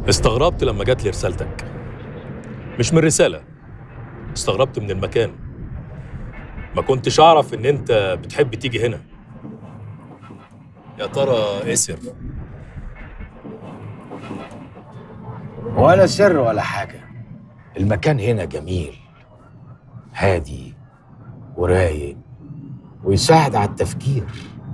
استغربت لما جات لي رسالتك مش من رسالة استغربت من المكان ما كنتش أعرف إن أنت بتحب تيجي هنا يا ترى اسر ولا سر ولا حاجة المكان هنا جميل هادي ورايق ويساعد على التفكير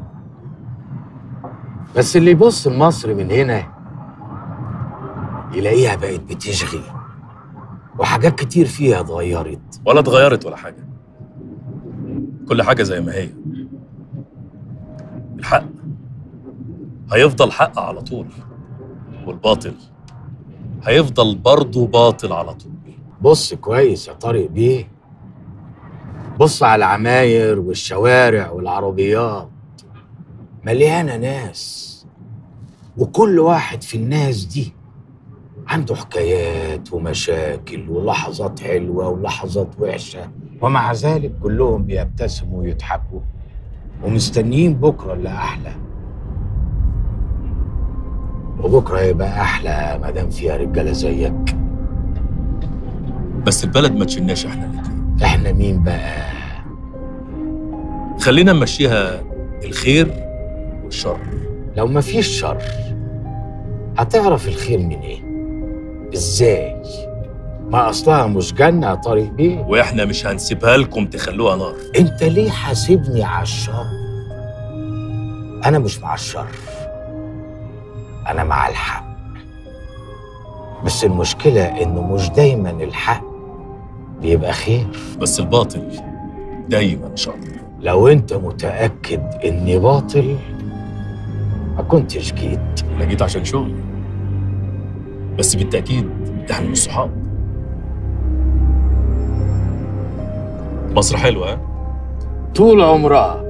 بس اللي يبص لمصر من هنا يلاقيها بقت بتشغي وحاجات كتير فيها اتغيرت ولا اتغيرت ولا حاجة كل حاجة زي ما هي الحق هيفضل حق على طول والباطل هيفضل برضه باطل على طول بص كويس يا طارق بيه بص على العماير والشوارع والعربيات مليانة ناس وكل واحد في الناس دي عنده حكايات ومشاكل ولحظات حلوة ولحظات وحشة ومع ذلك كلهم بيبتسموا ويضحكوا ومستنيين بكرة اللي أحلى وبكرة يبقى أحلى ما دام فيها رجالة زيك بس البلد ما تشناش احنا الاتنين احنا مين بقى خلينا نمشيها الخير والشر لو مفيش شر هتعرف الخير من ايه ازاي ما اصلها مش جنة يا طارق بيه واحنا مش هنسيبها لكم تخلوها نار انت ليه حاسبني على الشر انا مش مع الشر انا مع الحق بس المشكلة انه مش دايما الحق بيبقى خير بس الباطل دايما شر لو انت متأكد اني باطل ما كنتش جيت انا جيت عشان شغل بس بالتأكيد احنا مش صحاب مصر حلوة ها؟ طول عمرها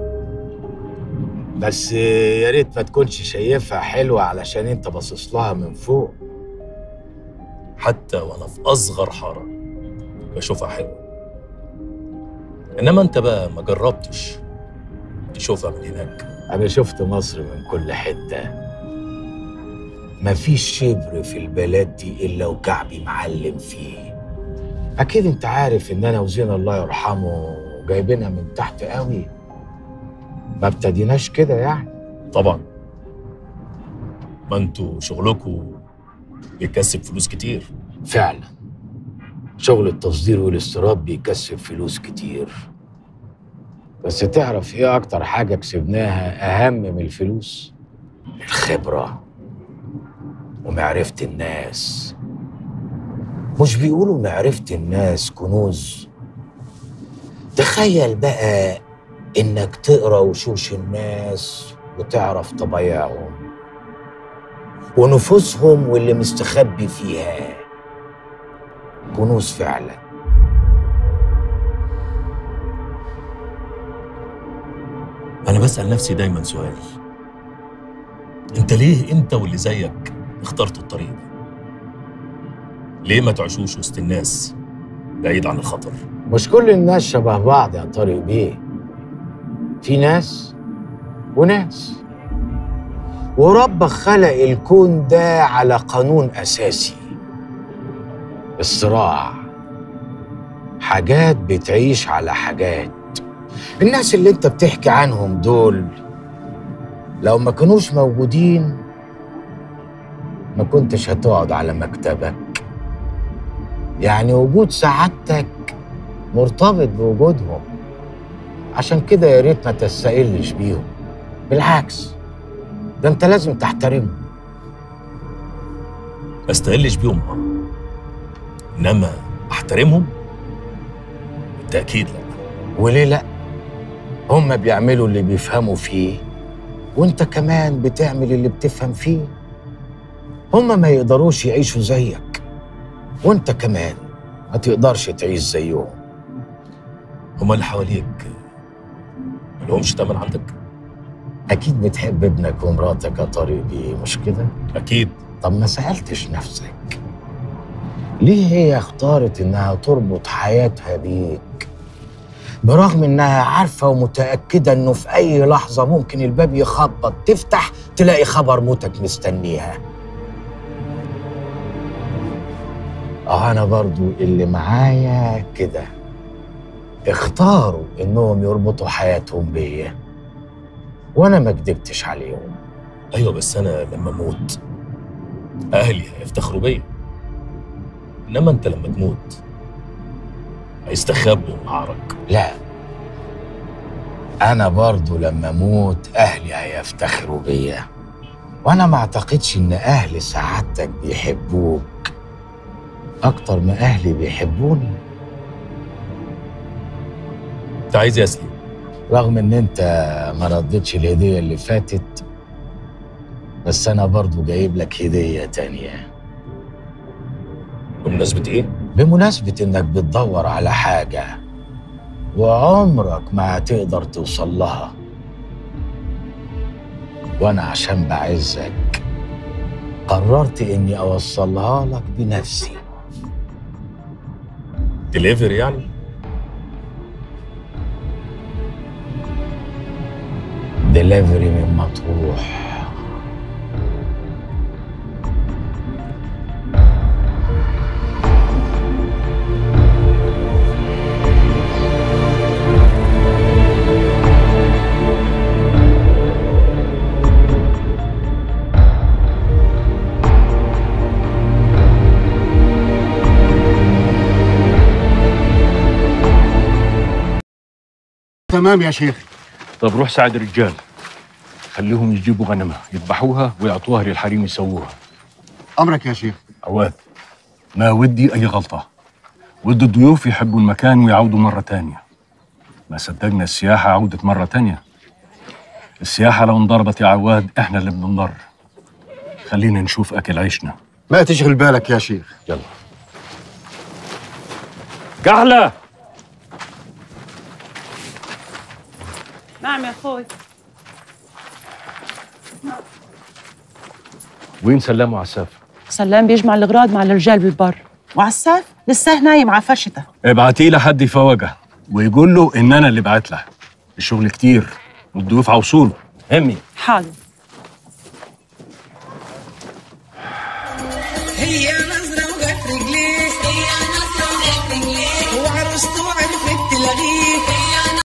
بس يا ريت ما تكونش شايفها حلوة علشان انت باصص لها من فوق حتى وانا في اصغر حارة بشوفها حلوة انما انت بقى ما جربتش تشوفها من هناك انا شفت مصر من كل حتة مفيش شبر في البلد دي الا وكعبي معلم فيه اكيد انت عارف ان انا وزين الله يرحمه جايبينها من تحت قوي ما ابتديناش كده يعني طبعا ما انتوا شغلكوا بيكسب فلوس كتير فعلا شغل التصدير والاستيراد بيكسب فلوس كتير بس تعرف ايه اكتر حاجة كسبناها اهم من الفلوس الخبرة ومعرفة الناس مش بيقولوا معرفة الناس كنوز تخيل بقى انك تقرا وشوش الناس وتعرف طبايعهم ونفوسهم واللي مستخبي فيها كنوز فعلا انا بسأل نفسي دايما سؤال انت ليه انت واللي زيك اخترتوا الطريق ده ليه ما تعيشوش وسط الناس بعيد عن الخطر مش كل الناس شبه بعض يا طارق بيه في ناس وناس وربك خلق الكون ده على قانون أساسي الصراع حاجات بتعيش على حاجات الناس اللي انت بتحكي عنهم دول لو ما كانوش موجودين ما كنتش هتقعد على مكتبك يعني وجود سعادتك مرتبط بوجودهم عشان كده يا ريت ما تستقلش بيهم بالعكس ده انت لازم تحترمهم ما استقلش بيهم اه انما احترمهم بالتأكيد لا وليه لا هم بيعملوا اللي بيفهموا فيه وانت كمان بتعمل اللي بتفهم فيه هم ما يقدروش يعيشوا زيك وانت كمان ما تقدرش تعيش زيهم هما اللي حواليك ملهمش تمن عندك اكيد بتحب ابنك ومراتك يا طارق بيه مش كده اكيد طب ما سألتش نفسك ليه هي اختارت انها تربط حياتها بيك برغم انها عارفة ومتأكدة انه في اي لحظة ممكن الباب يخبط تفتح تلاقي خبر موتك مستنيها اه انا برضو اللي معايا كده اختاروا انهم يربطوا حياتهم بيا وانا ما كدبتش عليهم ايوه بس انا لما اموت اهلي هيفتخروا بيا انما انت لما تموت هيستخبوا معارك لا انا برضو لما اموت اهلي هيفتخروا بيا وانا ما اعتقدش ان اهل سعادتك بيحبوك اكتر ما اهلي بيحبوني انت عايز إيه يا سليم رغم ان انت ما ردتش الهدية اللي فاتت بس انا برضو جايب لك هدية تانية بمناسبه ايه بمناسبة انك بتدور على حاجة وعمرك ما هتقدر توصل لها وانا عشان بعزك قررت اني اوصلها لك بنفسي ديليفري يعني دليفري من مطروح تمام يا شيخ طب روح ساعد الرجال خليهم يجيبوا غنمة يذبحوها ويعطوها للحريم يسووها امرك يا شيخ عواد ما ودي أي غلطة ودي الضيوف يحبوا المكان ويعودوا مرة تانية ما صدقنا السياحة عودت مرة تانية السياحة لو انضربت يا عواد احنا اللي بننضر خلينا نشوف أكل عيشنا ما تشغل بالك يا شيخ يلا كحلة نعم يا اخوي وين سلموا عساف سلام بيجمع الاغراض مع الرجال بالبر وعساف لسه نايم على فرشته ابعتي له حد يفوقه ويقول له ان انا اللي بعت له الشغل كتير والضيوف عوصوله همي حاضر هي نظرة وجت رجليه هي نظرة وجت رجليه وعروسته عرفت تلاغيه هي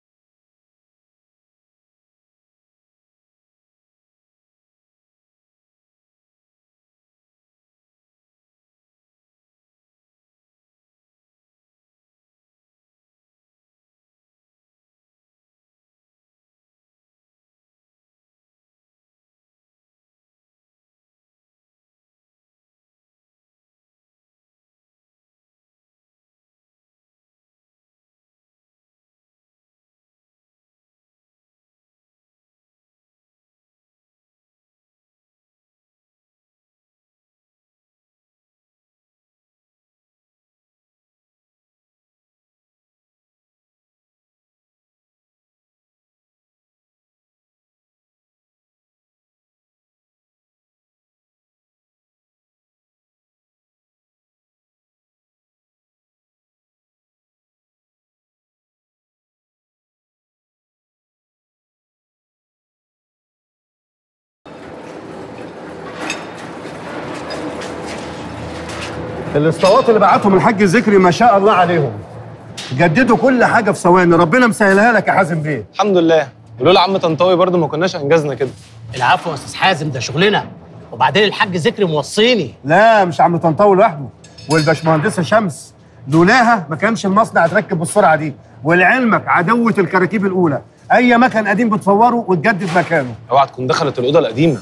الاسطوات اللي بعتهم الحاج ذكري ما شاء الله عليهم جددوا كل حاجه في ثواني ربنا مسهلها لك يا حازم بيه الحمد لله ولولا عم طنطاوي برضه ما كناش انجزنا كده العفو يا استاذ حازم ده شغلنا وبعدين الحاج ذكري موصيني لا مش عم طنطاوي لوحده والباشمهندسه شمس لولاها ما كانش المصنع اتركب بالسرعه دي ولعلمك عدوه الكراكيب الاولى اي مكن قديم بتفوره وتجدد مكانه اوعى تكون دخلت الاوضه القديمه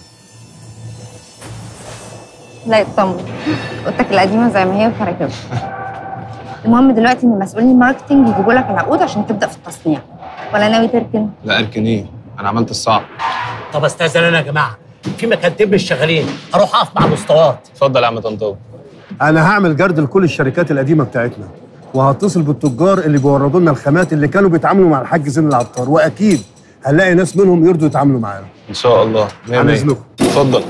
لا اطمن اوضتك القديمه زي ما هي وكراكبها المهم دلوقتي ان مسؤولين الماركتنج يجيبوا لك العقود عشان تبدا في التصنيع ولا ناوي تركن لا اركن ايه انا عملت الصعب طب استاذن انا يا جماعه في مكانتين مش شغالين اروح اقف مع الاسطوات اتفضل يا عم طنطاوي انا هعمل جرد لكل الشركات القديمه بتاعتنا وهتصل بالتجار اللي بيوردوا لنا الخامات اللي كانوا بيتعاملوا مع الحاج زين العطار واكيد هنلاقي ناس منهم يرضوا يتعاملوا معانا ان شاء الله مية عن مية. إذنكم. اتفضل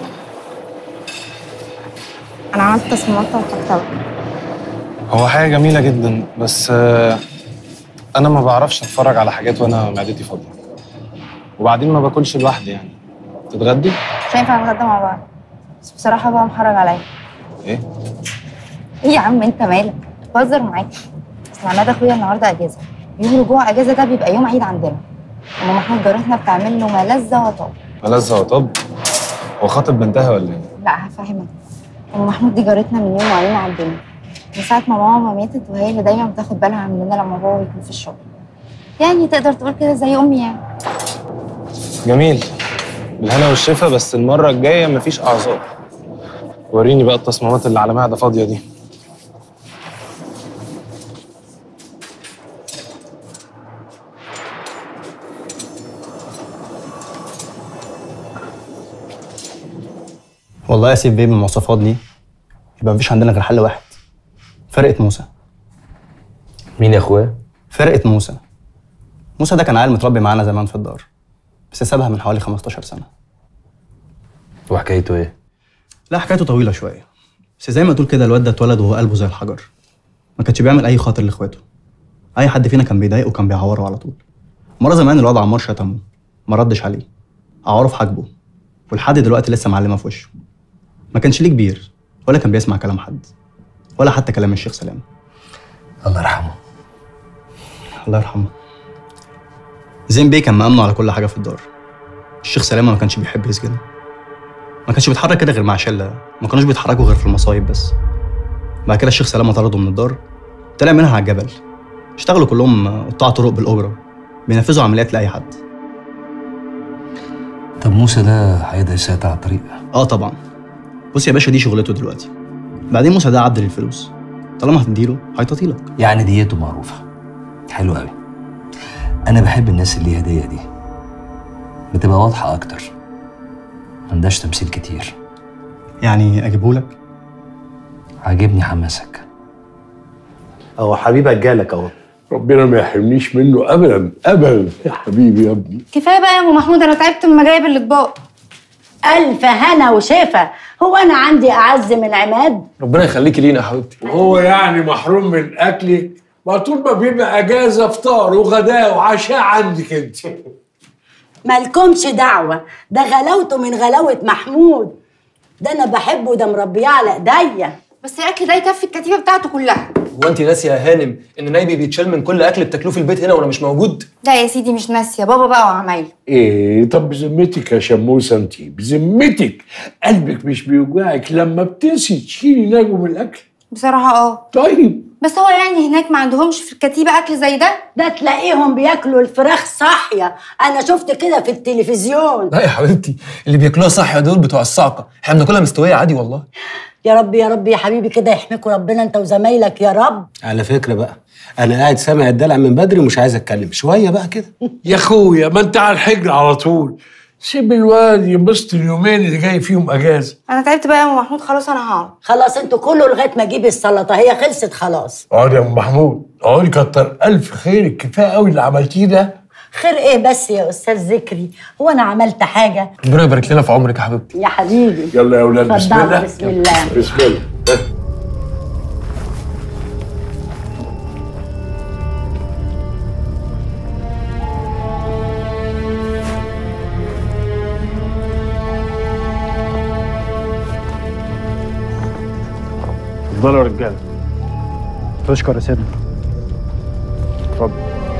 انا عملت تصميمات وحطها هو حاجه جميله جدا بس آه، انا ما بعرفش اتفرج على حاجات وانا معدتي فاضيه وبعدين ما باكلش لوحدي يعني تتغدي مش هينفع نتغدى مع بعض بس بصراحه بقى محرج عليا ايه ايه يا عم انت مالك بهزر معاك اصل عماد اخويا النهارده اجازه يوم رجوع اجازه ده بيبقى يوم عيد عندنا ام محمود جارتنا بتعمل له ملذه وطاب ملذة وطب هو خاطب بنتها ولا ايه؟ لا هفهمك ام محمود دي جارتنا من يوم ما علينا على الدنيا من ساعه ما ماما ماتت وهي اللي دايما بتاخد بالها مننا لما بابا بيكون في الشغل يعني تقدر تقول كده زي امي يعني جميل بالهنا والشفا بس المرة الجاية مفيش أعذار وريني بقى التصميمات اللي على معدة فاضية دي والله يا سيف بيه بالمواصفات دي يبقى مفيش عندنا غير حل واحد فرقة موسى مين يا اخويا؟ فرقة موسى موسى ده كان عيل متربي معانا زمان في الدار بس سابها من حوالي 15 سنة وحكايته ايه؟ لا حكايته طويلة شوية بس زي ما تقول كده الواد ده اتولد وهو قلبه زي الحجر ما كانش بيعمل أي خاطر لإخواته أي حد فينا كان بيضايقه وكان بيعوره على طول مرة زمان الواد عمار شتمه ما ردش عليه عوره في حاجبه ولحد دلوقتي لسه معلمة في وشه ما كانش ليه كبير ولا كان بيسمع كلام حد ولا حتى كلام الشيخ سلام الله يرحمه الله يرحمه زين بيه كان مأمنه على كل حاجة في الدار الشيخ سلامة ما كانش بيحب يسجن ما كانش بيتحرك كده غير مع شلة ما كانوش بيتحركوا غير في المصايب بس بعد كده الشيخ سلامة طرده من الدار طلع منها على الجبل اشتغلوا كلهم قطاع طرق بالأجرة بينفذوا عمليات لأي حد طب موسى ده هيقدر يسيطر على الطريق اه طبعا بص يا باشا دي شغلته دلوقتي بعدين موسى ده عبد للفلوس طالما هتديله هيطاطيلك يعني ديته معروفة حلو قوي أنا بحب الناس اللي ليها هدية دي بتبقى واضحة أكتر عندهاش تمثيل كتير يعني اجيبهولك عاجبني حماسك اهو حبيبك جالك اهو ربنا ما يحرمنيش منه ابدا ابدا يا حبيبي يا ابني كفايه بقى يا ام محمود انا تعبت من مجايب الاطباق ألف هنا وشفا هو أنا عندي أعز من عماد ربنا يخليكي لينا يا حبيبتي وهو يعني محروم من اكلك ما طول ما بيبقى اجازه فطار وغداء وعشاء عندك انت مالكمش دعوة ده غلاوته من غلاوة محمود ده أنا بحبه ده مربيه على إيديا بس الاكل ده يكفي الكتيبه بتاعته كلها هو انت ناسيه يا هانم ان نايبي بيتشال من كل اكل بتاكلوه في البيت هنا وانا مش موجود لا يا سيدي مش ناسيه بابا بقى وعمايله ايه طب بذمتك يا شموسه انت بذمتك قلبك مش بيوجعك لما بتنسي تشيلي ناجو من الاكل بصراحه اه طيب بس هو يعني هناك ما عندهمش في الكتيبه اكل زي ده ده تلاقيهم بياكلوا الفراخ صاحية أنا شفت كده في التلفزيون لا يا حبيبتي اللي بياكلوها صح دول بتوع الصعقه احنا بناكلها مستويه عادي والله يا رب يا رب يا حبيبي كده يحميكوا ربنا أنت وزمايلك يا رب على فكره بقى انا قاعد سامع الدلع من بدري ومش عايز اتكلم شويه بقى كده يا اخويا ما انت على الحجر على طول سيب الواد ينبسط اليومين اللي جاي فيهم اجازه انا تعبت بقى يا ام محمود خلاص انا هقعد خلاص انتوا كله لغاية ما أجيب السلطة هي خلصت خلاص اقعد يا ام محمود اقعد كتر الف خيرك كفايه قوي اللي عملتيه ده خير إيه بس يا أستاذ ذكري هو أنا عملت حاجة ربنا يبارك لنا في عمرك يا حبيبتي يا حبيبي يلا يا اولاد بسم اتفضلوا، الله بسم الله. بسم الله ها. اتفضلوا يا رجاله تشكر يا سيدنا اتفضل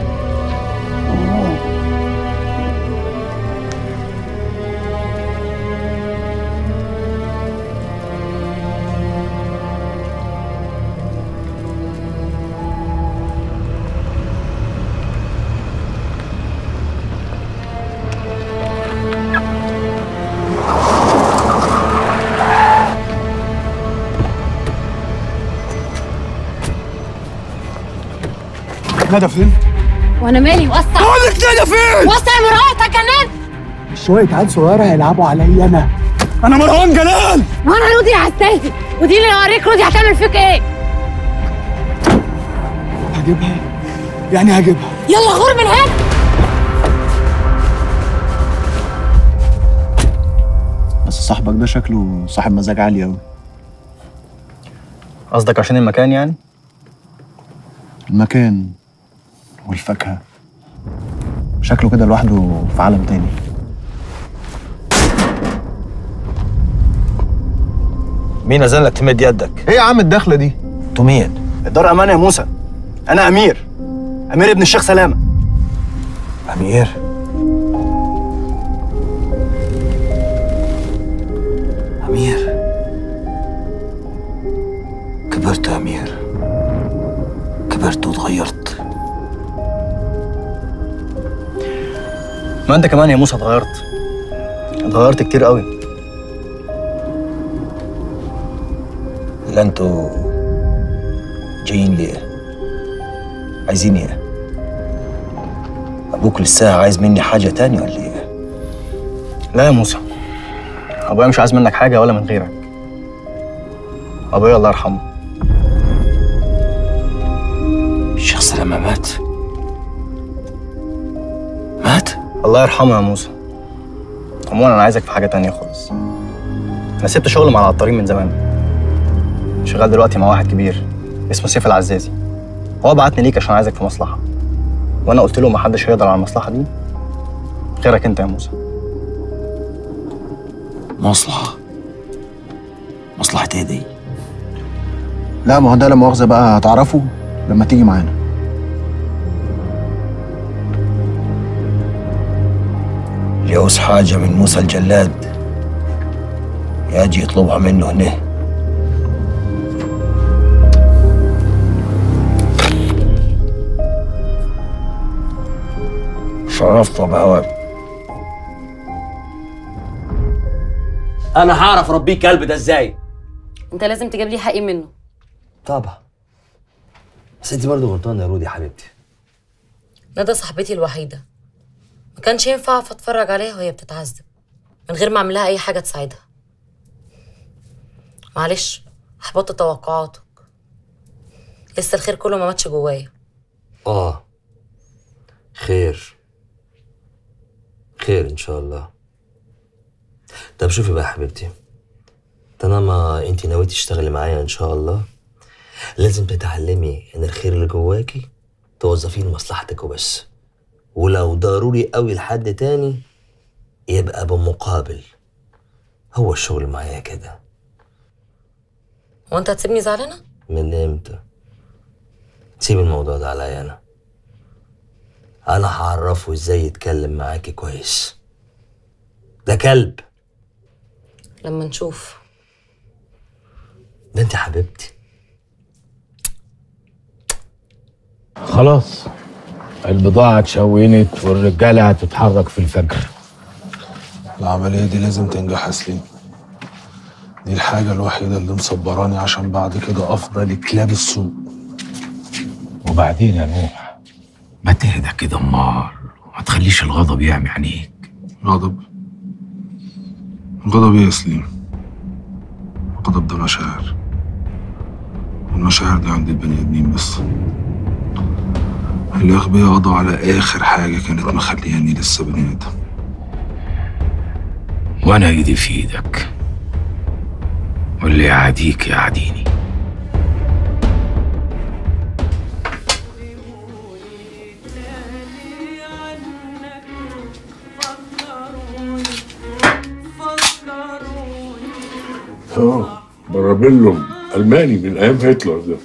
ندى فين؟ وانا مالي وسع بقول لك ندى فين؟ وسع مراتك يا كمان شوية عيال صغيرة هيلعبوا عليا أنا أنا مروان جلال وانا رودي عساسي ودي اللي اوريك رودي هتعمل فيك ايه هجيبها يعني هجيبها يلا غور من هنا بس صاحبك ده شكله صاحب مزاج عالي أوي قصدك عشان المكان يعني؟ المكان والفاكهة شكله كده لوحده في عالم تاني مين أذن لك تمد يدك؟ ايه يا عم الدخلة دي؟ انتوا مين؟ الدار امان يا موسى انا امير امير ابن الشيخ سلامه امير أمير كبرت يا أمير كبرت وتغيرت ما انت كمان يا موسى اتغيرت اتغيرت كتير قوي لا انتوا جايين ليه؟ عايزين ايه؟ أبوك لسه عايز مني حاجة تانية ولا ايه؟ لا يا موسى ابويا مش عايز منك حاجه ولا من غيرك ابويا الله يرحمه الشيخ سلامة مات مات؟ الله يرحمه يا موسى عموما انا عايزك في حاجه تانية خالص انا سبت شغل مع العطارين من زمان شغال دلوقتي مع واحد كبير اسمه سيف العزازي هو بعتني ليك عشان عايزك في مصلحه وانا قلت له محدش هيقدر على المصلحه دي غيرك انت يا موسى مصلحة مصلحة ايه دي؟ لا ما هو ده لا مؤاخذة بقى هتعرفه لما تيجي معانا اللي يعوز حاجة من موسى الجلاد يجي يطلبها منه هنا شرفت بهواك انا هعرف اربيه كلب ده ازاي انت لازم تجيب لي حقي منه طبعا بس انت برضه غلطانه يا رودي يا حبيبتي ندى صاحبتي الوحيده ما كانش ينفع اقف اتفرج عليها وهي بتتعذب من غير ما اعمل لها اي حاجه تساعدها معلش احبطت توقعاتك لسه الخير كله ما ماتش جوايا اه خير خير ان شاء الله طب شوفي بقى يا حبيبتي طالما انت ناوية تشتغلي معايا ان شاء الله لازم تتعلمي ان الخير اللي جواكي توظفيه لمصلحتك وبس ولو ضروري قوي لحد تاني يبقى بمقابل هو الشغل معايا كده هو انت هتسيبني زعلانه من امتى سيب الموضوع ده عليا انا انا هعرفه ازاي يتكلم معاكي كويس ده كلب لما نشوف ده انت حبيبتي خلاص البضاعة اتشونت والرجالة هتتحرك في الفجر العملية دي لازم تنجح يا سليم دي الحاجة الوحيدة اللي مصبراني عشان بعد كده أفضل كلاب السوق وبعدين يا نوح ما تهدى كده امال وما تخليش الغضب يعمي عينيك غضب غضب ايه يا سليم الغضب ده مشاعر والمشاعر دي عند البني آدمين بس الأغبياء قضوا على آخر حاجة كانت مخلياني لسه بني آدم وانا ايدي في ايدك واللي يعاديك يعاديني اه برابيلوم الماني من ايام هتلر ده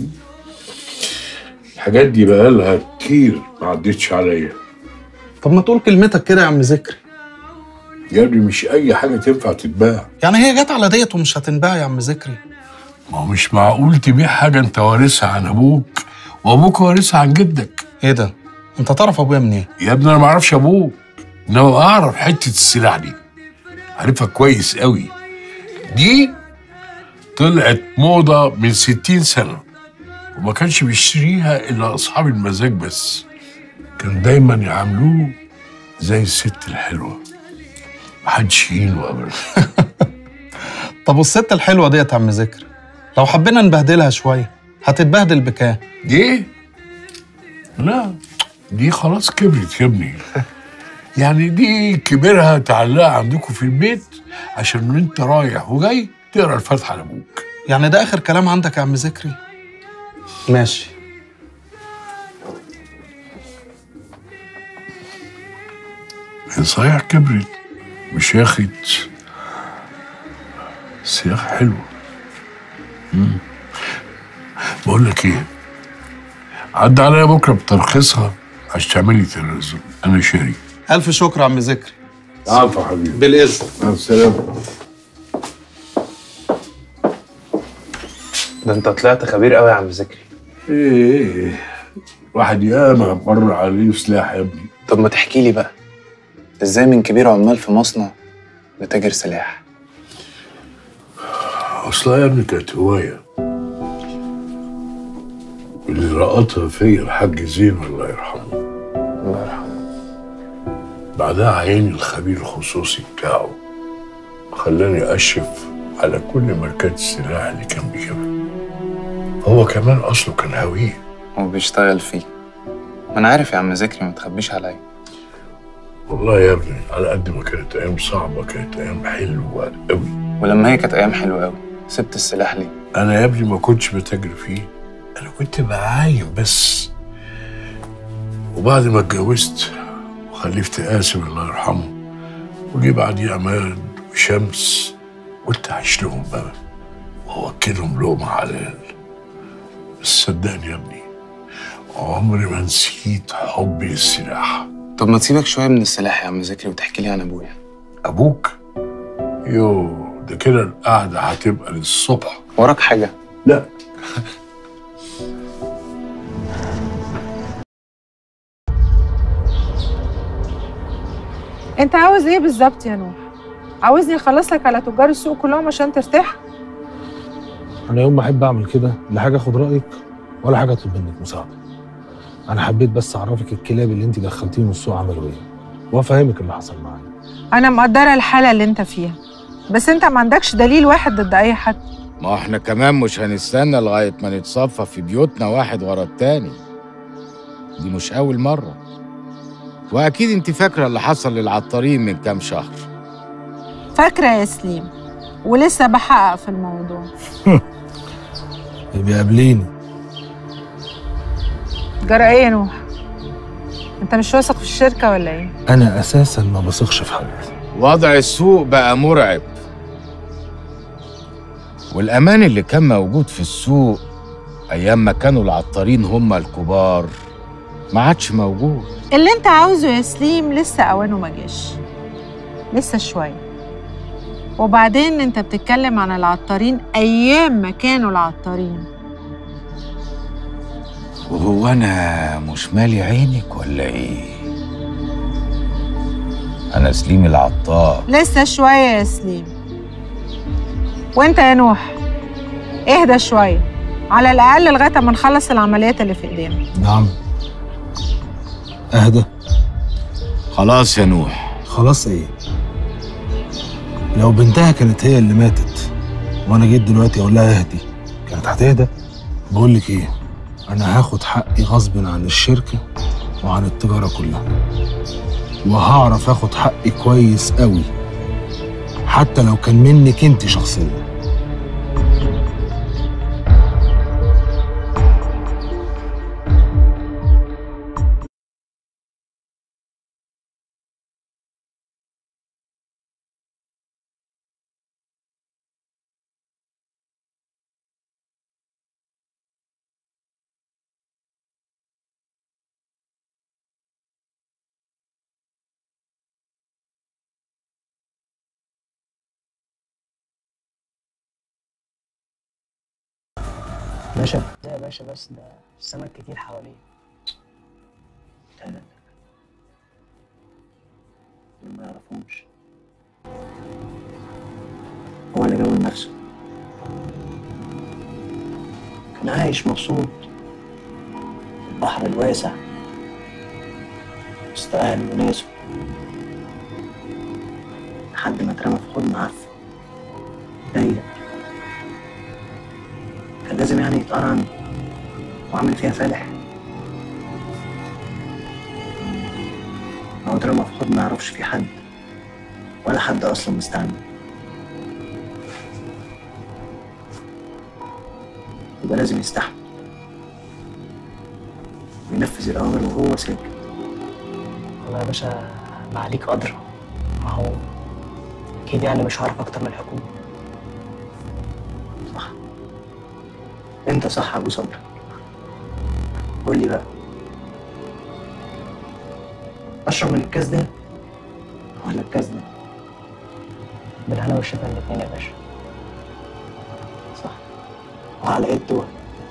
الحاجات دي بقالها كتير ما عدتش عليا طب ما تقول كلمتك كده يا عم ذكري يا ابني مش اي حاجه تنفع تتباع يعني هي جت على ديت ومش هتنباع يا عم ذكري ما هو مش معقول تبيع حاجه انت وارثها عن ابوك وابوك وارثها عن جدك ايه ده انت تعرف ابويا منين يا ابني انا ما اعرفش ابوك انما اعرف حته السلاح دي عارفها كويس قوي دي طلعت موضه من ستين سنه وما كانش بيشتريها الا اصحاب المزاج بس كان دايما يعاملوه زي الست الحلوه محدش يهينه ابدا طب والست الحلوه ديت يا عم ذكري لو حبينا نبهدلها شويه هتتبهدل بكام دي لا دي خلاص كبرت يا ابني يعني دي كبرها تعلقها عندكم في البيت عشان انت رايح وجاي تقرا الفاتحه لابوك يعني ده اخر كلام عندك يا عم ذكري ماشي هي صحيح كبرت مش ياخد سياق حلو مم. بقول لك ايه عدى عليا بكره بترخيصها عشان تعملي تلفزيون انا شاري الف شكر يا عم ذكري عفوا حبيبي بالاذن مع السلامه ده انت طلعت خبير قوي يا عم ذكري ايه ايه واحد ياما مر عليه سلاح يا ابني طب ما تحكي لي بقى ازاي من كبير عمال في مصنع لتاجر سلاح اصلها يا ابني كانت هوايه اللي لقطها فيا الحاج زين الله يرحمه الله يرحمه بعدها عيني الخبير الخصوصي بتاعه خلاني اشرف على كل ماركات السلاح اللي كان بيجيبها هو كمان اصله كان هويه هو بيشتغل فيه ما انا عارف يا عم ذكري ما تخبيش عليا والله يا ابني على قد ما كانت ايام صعبه كانت ايام حلوه قوي ولما هي كانت ايام حلوه قوي سبت السلاح ليه انا يا ابني ما كنتش بتاجر فيه انا كنت بعاين بس وبعد ما اتجوزت وخلفت قاسم الله يرحمه وجي بعديه عماد وشمس قلت اعيش لهم بقى واوكلهم لقمه حلال بس صدقني يا ابني عمري ما نسيت حبي للسلاح طب ما تسيبك شويه من السلاح يا عم ذكري وتحكي لي عن ابويا ابوك يو ده كده القعده هتبقى للصبح وراك حاجه لا انت عاوز ايه بالظبط يا نوح عاوزني اخلص لك على تجار السوق كلهم عشان ترتاح انا يوم ما احب اعمل كده لا حاجه اخد رايك ولا حاجه اطلب منك مساعده انا حبيت بس اعرفك الكلاب اللي انت دخلتيهم السوق عملوا ايه وافهمك اللي حصل معايا انا مقدره الحاله اللي انت فيها بس انت ما عندكش دليل واحد ضد اي حد ما احنا كمان مش هنستنى لغاية ما نتصفى في بيوتنا واحد ورا التاني دي مش أول مرة وأكيد أنت فاكرة اللي حصل للعطارين من كام شهر فاكره يا سليم ولسه بحقق في الموضوع يبقى قابليني جرى ايه يا نوح انت مش واثق في الشركه ولا ايه انا اساسا ما بثقش في حد وضع السوق بقى مرعب والأمان اللي كان موجود في السوق أيام ما كانوا العطارين هم الكبار ما عادش موجود اللي انت عاوزه يا سليم لسه اوانه ما جاش لسه شويه وبعدين انت بتتكلم عن العطارين ايام ما كانوا العطارين وهو أنا مش مالي عينك ولا إيه؟ أنا سليم العطار لسه شويه يا سليم وانت يا نوح اهدى شويه على الاقل لغايه اما نخلص العمليات اللي في ايدينا نعم اهدى خلاص يا نوح خلاص ايه لو بنتها كانت هي اللي ماتت وانا جيت دلوقتي اقول لها اهدي كانت هتهدى بقول لك ايه انا هاخد حقي غصب عن الشركه وعن التجاره كلها وهعرف اخد حقي كويس قوي حتى لو كان منك انت شخصيا باشا لا يا باشا بس ده السمك كتير حواليه لا لا لا دول ما يعرفهمش هو اللي جابه لنفسه كان عايش مبسوط في البحر الواسع وسط أهله وناسه لحد ما اترمى في حضن عفن ضيق كان لازم يعني يتقرن وعامل فيها فالح هو اترمى في حضن ما يعرفش فيه حد ولا حد اصلا مستعمل يبقى لازم يستحمل وينفذ الاوامر وهو ساكت والله يا باشا ما عليك قدر ما هو اكيد يعني مش هعرف اكتر من الحكومه انت صح يا ابو صبري قول لي بقى اشرب من الكاس ده ولا الكاس ده بالهنا والشفا الاتنين يا باشا صح وعلى ايه الدول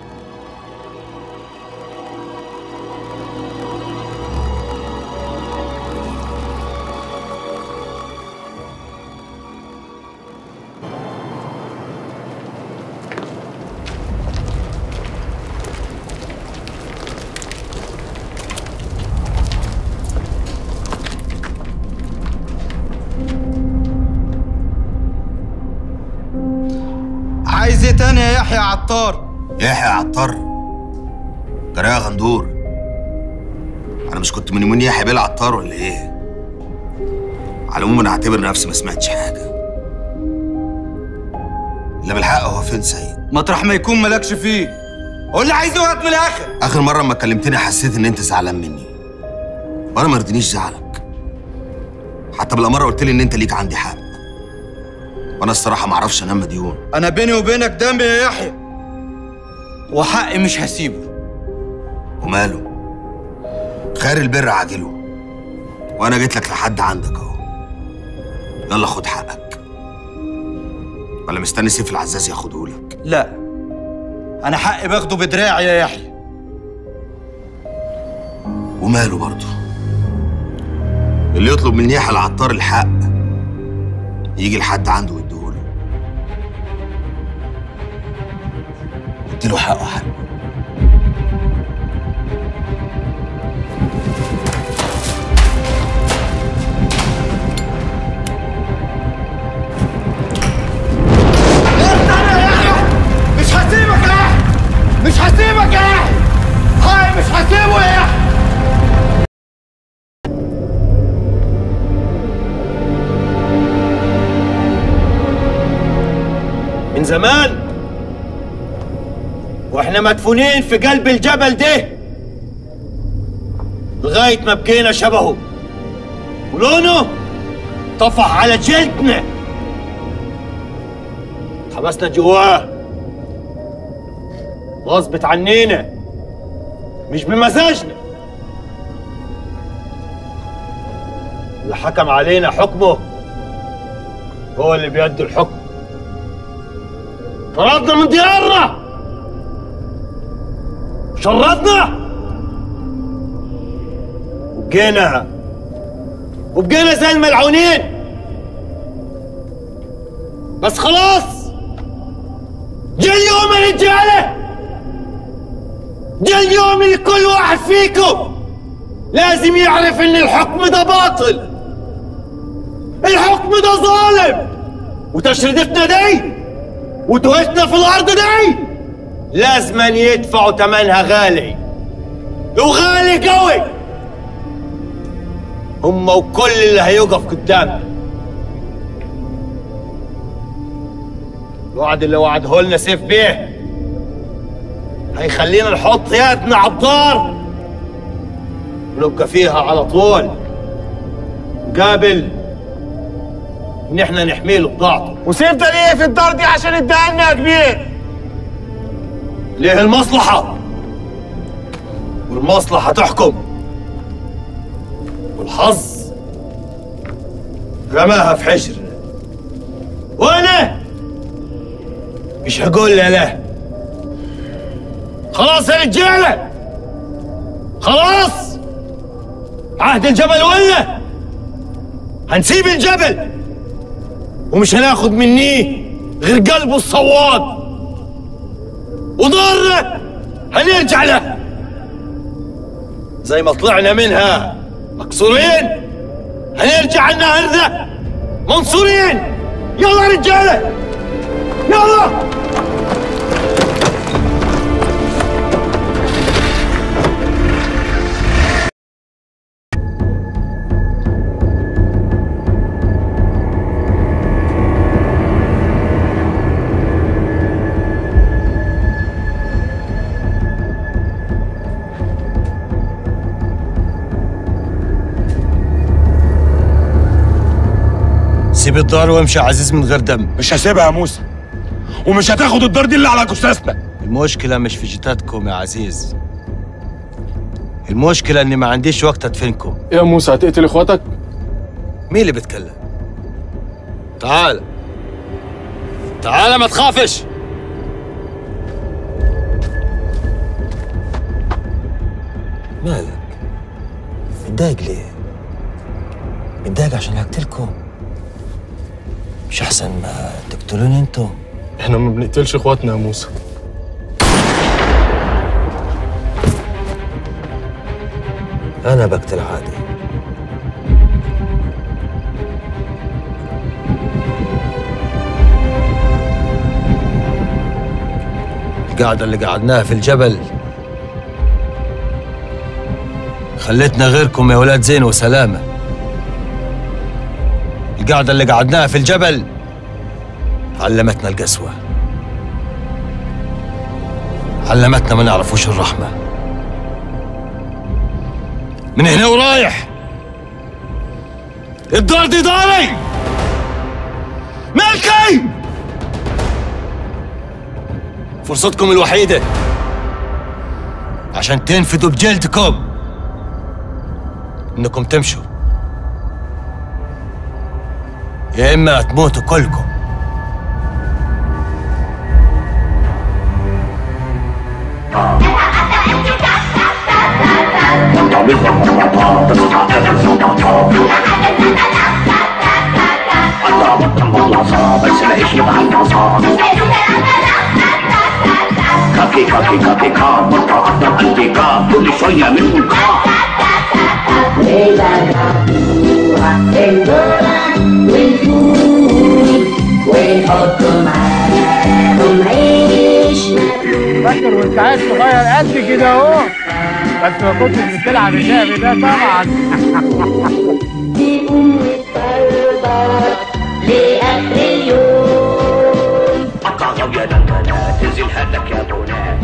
عايز ايه تاني يا يحيى عطار يحيى عطار جرى يا غندور انا مش كنت من يومين يحيى بيه العطار ولا ايه على العموم انا هعتبر نفسي ما سمعتش حاجه اللي بالحق هو فين سيد مطرح ما يكون مالكش فيه قول لي عايز ايه وقت من الاخر اخر مره اما كلمتني حسيت ان انت زعلان مني وانا ما يرضينيش زعلك حتى بالاماره قلت لي ان انت ليك عندي حق وانا الصراحه ما اعرفش انام مديون انا بيني وبينك دم يا يحيى وحقي مش هسيبه وماله خير البر عاجله وانا جيت لك لحد عندك اهو يلا خد حقك ولا مستني سيف العزاز ياخدهولك لا انا حقي باخده بدراعي يا يحيى وماله برضه اللي يطلب من يحيى العطار الحق يجي لحد عنده ويديهوله اديله حقه حقه مش هسيبك يا يحيى مش هسيبك يا يحيى هاي مش هسيبه يا يحيى من زمان واحنا مدفونين في قلب الجبل ده لغاية ما بقينا شبهه ولونه طفح على جلدنا حبسنا جواه غصبت عنينا مش بمزاجنا اللي حكم علينا حكمه هو اللي بيده الحكم طردنا من ديارنا شردنا وبقينا وبقينا زي الملعونين بس خلاص جا اليوم يا رجاله جا اليوم اللي كل واحد فيكم لازم يعرف ان الحكم ده باطل الحكم ده ظالم وتشريدتنا دي وتوهتنا في الارض دي لازما يدفعوا ثمنها غالي وغالي قوي هم وكل اللي هيقف قدامنا الوعد اللي وعده لنا سيف بيه هيخلينا نحط يدنا على الدار ونبقى فيها على طول قابل ان احنا نحمي له بضاعته وسيف ده ليه في الدار دي عشان اداها يا كبير ليه المصلحة والمصلحة تحكم والحظ رماها في حجرنا وانا مش هقول لا لا خلاص يا رجالة خلاص عهد الجبل ولا هنسيب الجبل ومش هناخد منيه غير قلبه الصواد وضاره هنرجع له زي ما طلعنا منها مكسورين هنرجع النهر ذا منصورين يلا يا رجاله يلا سيب الدار وامشي يا عزيز من غير دم مش هسيبها يا موسى ومش هتاخد الدار دي اللي على جثثنا المشكلة مش في جتاتكم يا عزيز المشكلة إني ما عنديش وقت أدفنكم يا موسى هتقتل اخواتك؟ مين اللي بيتكلم؟ تعال تعال ما تخافش مالك متضايق ليه متضايق عشان هقتلكم مش احسن ما تقتلوني انتم احنا ما بنقتلش اخواتنا يا موسى انا بقتل عادي القعدة اللي قعدناها في الجبل خلتنا غيركم يا ولاد زين وسلامة القعدة اللي قعدناها في الجبل علمتنا القسوة علمتنا ما نعرفوش الرحمة من هنا ورايح الدار دي داري ملكي فرصتكم الوحيدة عشان تنفدوا بجلدكم انكم تمشوا يا اما تموتوا كلكم كاكي كاكي كاكي كا مرة أفضل أنت كا كل شوية منهم كا فاكر وانت عيل صغير قد كده اهو بس ما كنتش بتلعب اللعب ده طبعا لآخر اليوم قطع غاوية لما تنزل هدك يا بنات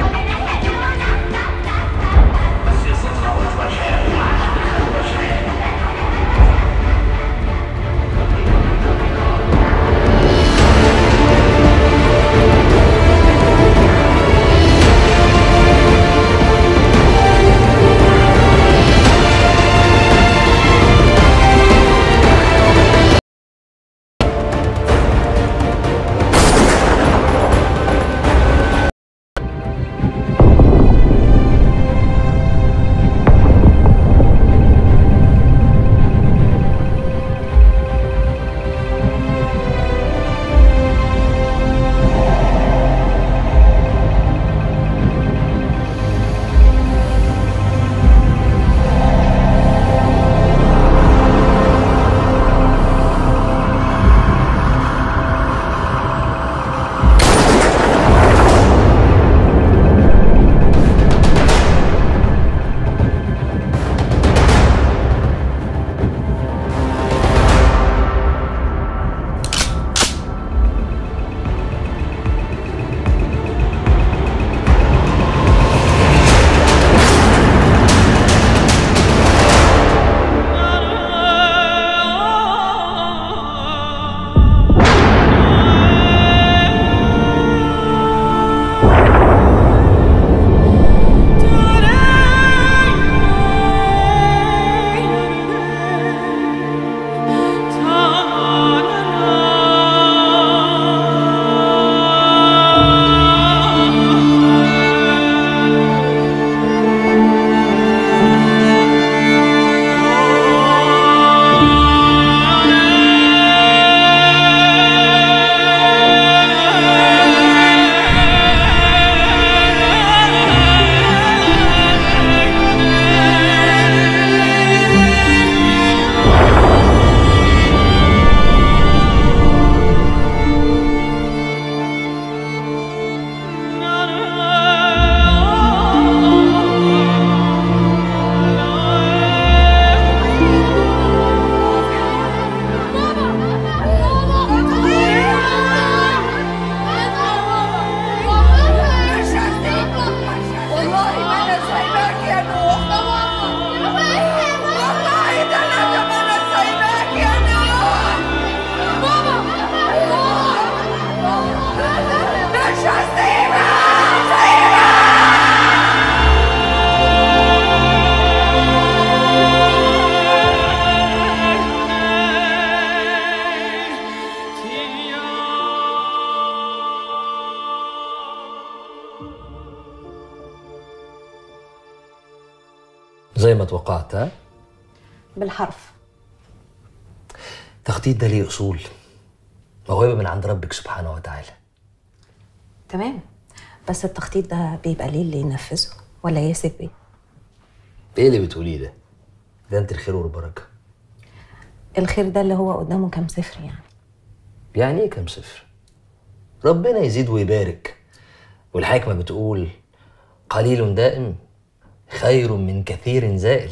زي ما توقعت ها بالحرف التخطيط ده ليه اصول موهبه من عند ربك سبحانه وتعالى تمام بس التخطيط ده بيبقى ليه اللي ينفذه ولا ياسف بيه ايه اللي بتقوليه ده ده انت الخير والبركه الخير ده اللي هو قدامه كام صفر يعني يعني ايه كام صفر ربنا يزيد ويبارك والحكمه بتقول قليل دائم خير من كثير زائل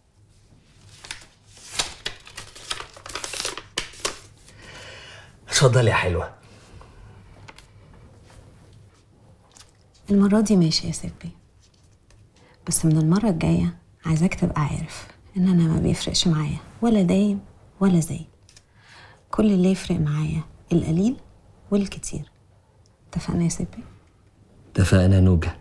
اتفضلي يا حلوه المرة دي ماشي يا سيبي بس من المرة الجاية عايزاك تبقى عارف إن أنا ما بيفرقش معايا ولا دايم ولا زي كل اللي يفرق معايا القليل والكتير اتفقنا يا سيبي؟ اتفقنا نوجه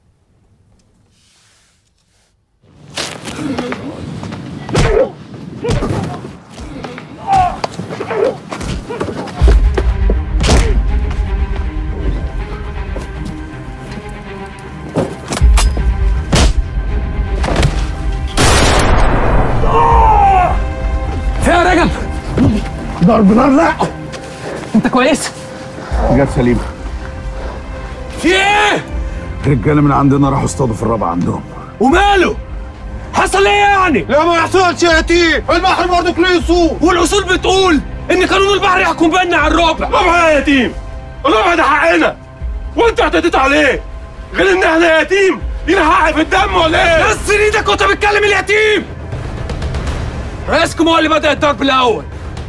يا رجب ضرب نار لا انت كويس جت سليمه في ايه رجاله من عندنا راحوا اصطادوا في الرابعه عندهم وماله حصل ايه يعني لا ما يحصلش يا تيم البحر برضك ليه اصول والاصول بتقول ان قانون البحر يحكم بيننا على الربع ربع يا يتيم الربع ده حقنا وانت اعتديت عليه غير ان احنا يتيم لينا حق في الدم ولا ايه بس ايدك وانت بتكلم اليتيم رئيسكم هو اللي بدأ الضرب الأول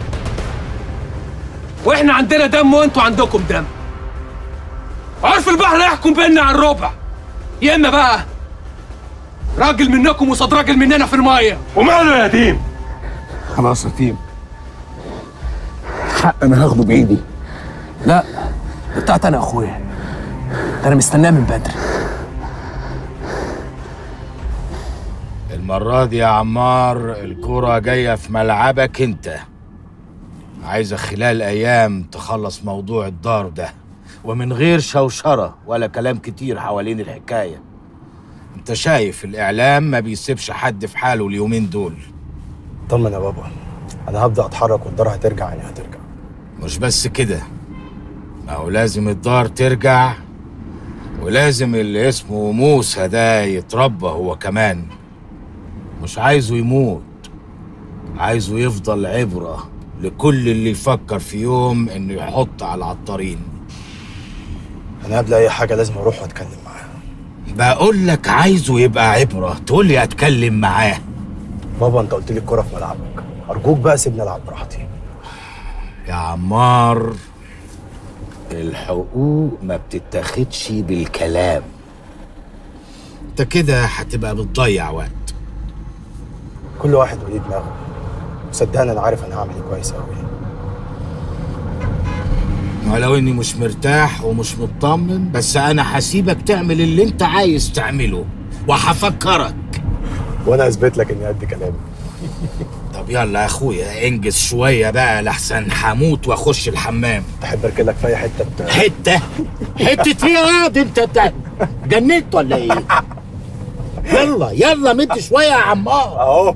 واحنا عندنا دم وانتوا عندكم دم عرف البحر يحكم بيننا على الربع يا اما بقى راجل منكم وصاد راجل مننا في الميه وماله يا يتيم خلاص يا تيم حق انا هاخده بايدي لا بتاعت انا يا اخويا ده انا مستناه من بدري المرة دي يا عمار الكرة جاية في ملعبك انت عايزة خلال أيام تخلص موضوع الدار ده ومن غير شوشرة ولا كلام كتير حوالين الحكاية انت شايف الإعلام ما بيسيبش حد في حاله اليومين دول طمن يا بابا انا هبدا اتحرك والدار هترجع يعني هترجع مش بس كده ما هو لازم الدار ترجع ولازم اللي اسمه موسى ده يتربى هو كمان مش عايزه يموت عايزه يفضل عبرة لكل اللي يفكر في يوم انه يحط على العطارين انا قبل اي حاجه لازم اروح واتكلم معاه بقول لك عايزه يبقى عبرة تقول لي اتكلم معاه بابا انت قلت لي الكره في ملعبك ارجوك بقى سيبني العب براحتي يا عمار الحقوق ما بتتاخدش بالكلام انت كده هتبقى بتضيع وقت كل واحد وليه دماغه صدقني انا عارف انا هعمل ايه كويس قوي ولو اني مش مرتاح ومش مطمن بس انا هسيبك تعمل اللي انت عايز تعمله وهفكرك وانا اثبت لك اني قد كلامي طب يلا يا اخويا انجز شويه بقى لحسن هموت واخش الحمام تحب اركن لك في اي حته بت... حته حته ايه يا دي انت انت جننت ولا ايه يلا يلا مد شويه يا عمار اهو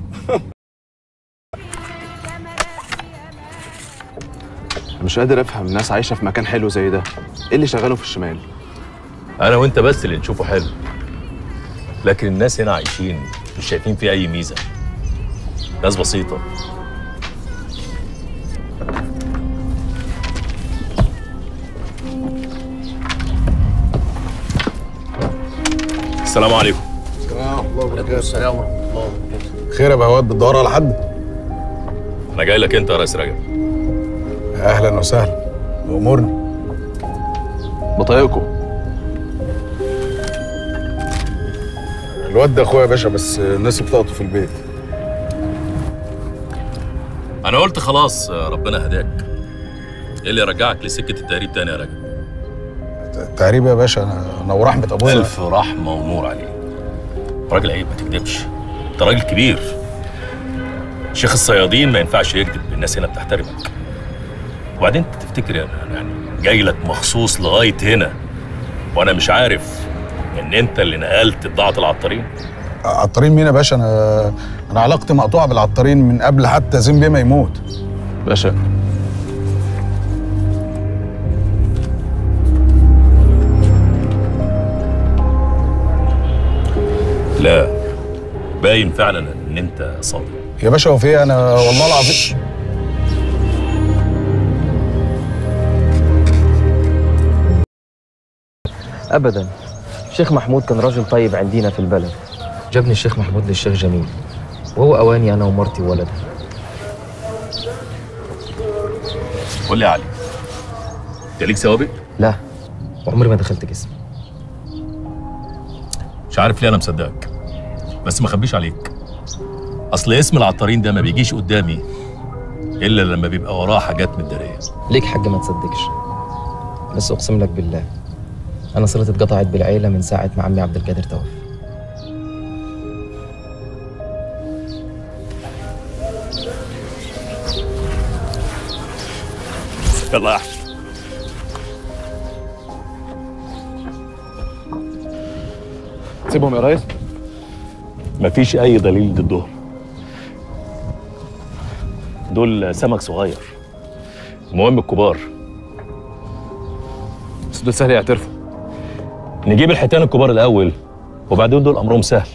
مش قادر افهم ناس عايشه في مكان حلو زي ده ايه اللي شغاله في الشمال انا وانت بس اللي نشوفه حلو لكن الناس هنا عايشين مش شايفين فيه اي ميزه ناس بسيطه السلام عليكم السلام ورحمه الله خير يا بهوات بتدور على حد انا جاي لك انت يا ريس رجب اهلا وسهلا امورنا بطايقكم الواد ده اخويا يا باشا بس الناس بتاعته في البيت انا قلت خلاص ربنا هداك ايه اللي يرجعك لسكه التهريب تاني يا رجب التهريب يا باشا انا انا ورحمه ابويا الف رحمه ونور عليه راجل عيب ما تكذبش انت راجل كبير شيخ الصيادين ما ينفعش يكذب الناس هنا بتحترمك وبعدين انت تفتكر يعني يعني جاي لك مخصوص لغايه هنا وانا مش عارف ان انت اللي نقلت بضاعه العطارين عطارين مين يا باشا انا انا علاقتي مقطوعه بالعطارين من قبل حتى زين ما يموت باشا لا باين فعلا ان انت صادق يا باشا هو في إيه؟ انا والله العظيم ابدا الشيخ محمود كان راجل طيب عندنا في البلد جابني الشيخ محمود للشيخ جميل وهو اواني انا ومرتي وولدي قول لي يا علي انت ليك سوابق؟ لا وعمري ما دخلت جسم مش عارف ليه انا مصدقك بس ما اخبيش عليك اصل اسم العطارين ده ما بيجيش قدامي الا لما بيبقى وراه حاجات متداريه ليك حاجه ما تصدقش بس اقسم لك بالله انا صلتي اتقطعت بالعيله من ساعه ما عمي عبد القادر توفى يلا يا احمد سيبهم يا ريس مفيش اي دليل ضدهم دول سمك صغير المهم الكبار بس دول سهل يعترفوا نجيب الحيتان الكبار الاول وبعدين دول امرهم سهل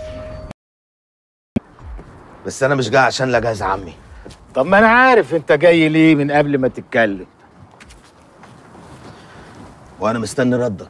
بس انا مش جاي عشان لا جاز عمي طب ما انا عارف انت جاي ليه من قبل ما تتكلم وانا مستني ردك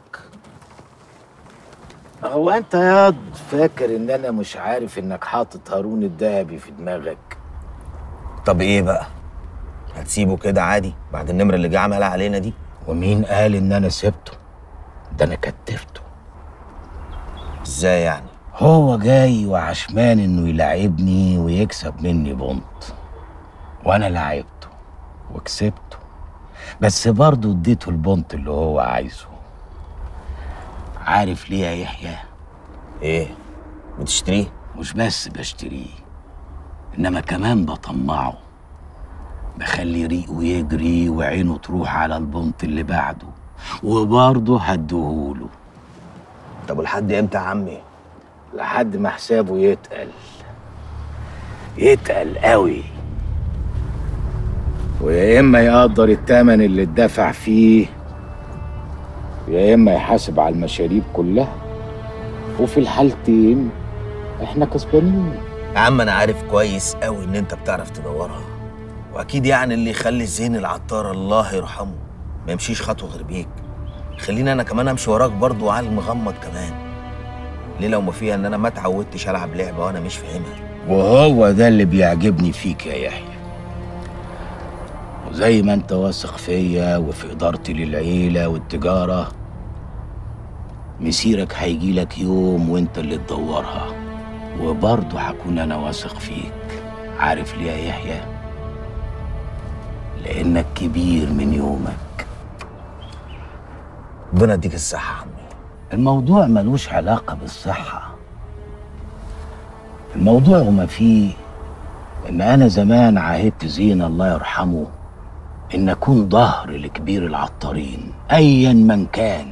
هو انت ياض فاكر ان انا مش عارف انك حاطط هارون الدهبي في دماغك طب ايه بقى هتسيبه كده عادي بعد النمره اللي جه عملها علينا دي ومين قال ان انا سبته ده انا كتفته ازاي يعني هو جاي وعشمان انه يلعبني ويكسب مني بونت وانا لعبته وكسبته بس برضه اديته البونت اللي هو عايزه عارف ليه يا يحيى ايه بتشتريه مش بس بشتريه انما كمان بطمعه بخلي ريقه يجري وعينه تروح على البنط اللي بعده وبرضه هديهوله طب ولحد امتى يا عمي لحد ما حسابه يتقل يتقل قوي ويا اما يقدر التمن اللي اتدفع فيه يا اما يحاسب على المشاريب كلها وفي الحالتين احنا كسبانين يا عم انا عارف كويس قوي ان انت بتعرف تدورها واكيد يعني اللي يخلي زين العطار الله يرحمه ما يمشيش خطوه غير بيك خليني انا كمان امشي وراك برضه وعلى المغمض كمان ليه لو ما فيها ان انا ما اتعودتش العب لعبه وانا مش فاهمها وهو ده اللي بيعجبني فيك يا يحيى وزي ما انت واثق فيا وفي ادارتي للعيله والتجاره مسيرك هيجي لك يوم وانت اللي تدورها وبرضه هكون انا واثق فيك عارف ليه يا يحيى لانك كبير من يومك ربنا يديك الصحه يا عمي الموضوع ملوش علاقه بالصحه الموضوع وما فيه ان انا زمان عاهدت زين الله يرحمه ان اكون ظهر لكبير العطارين ايا من كان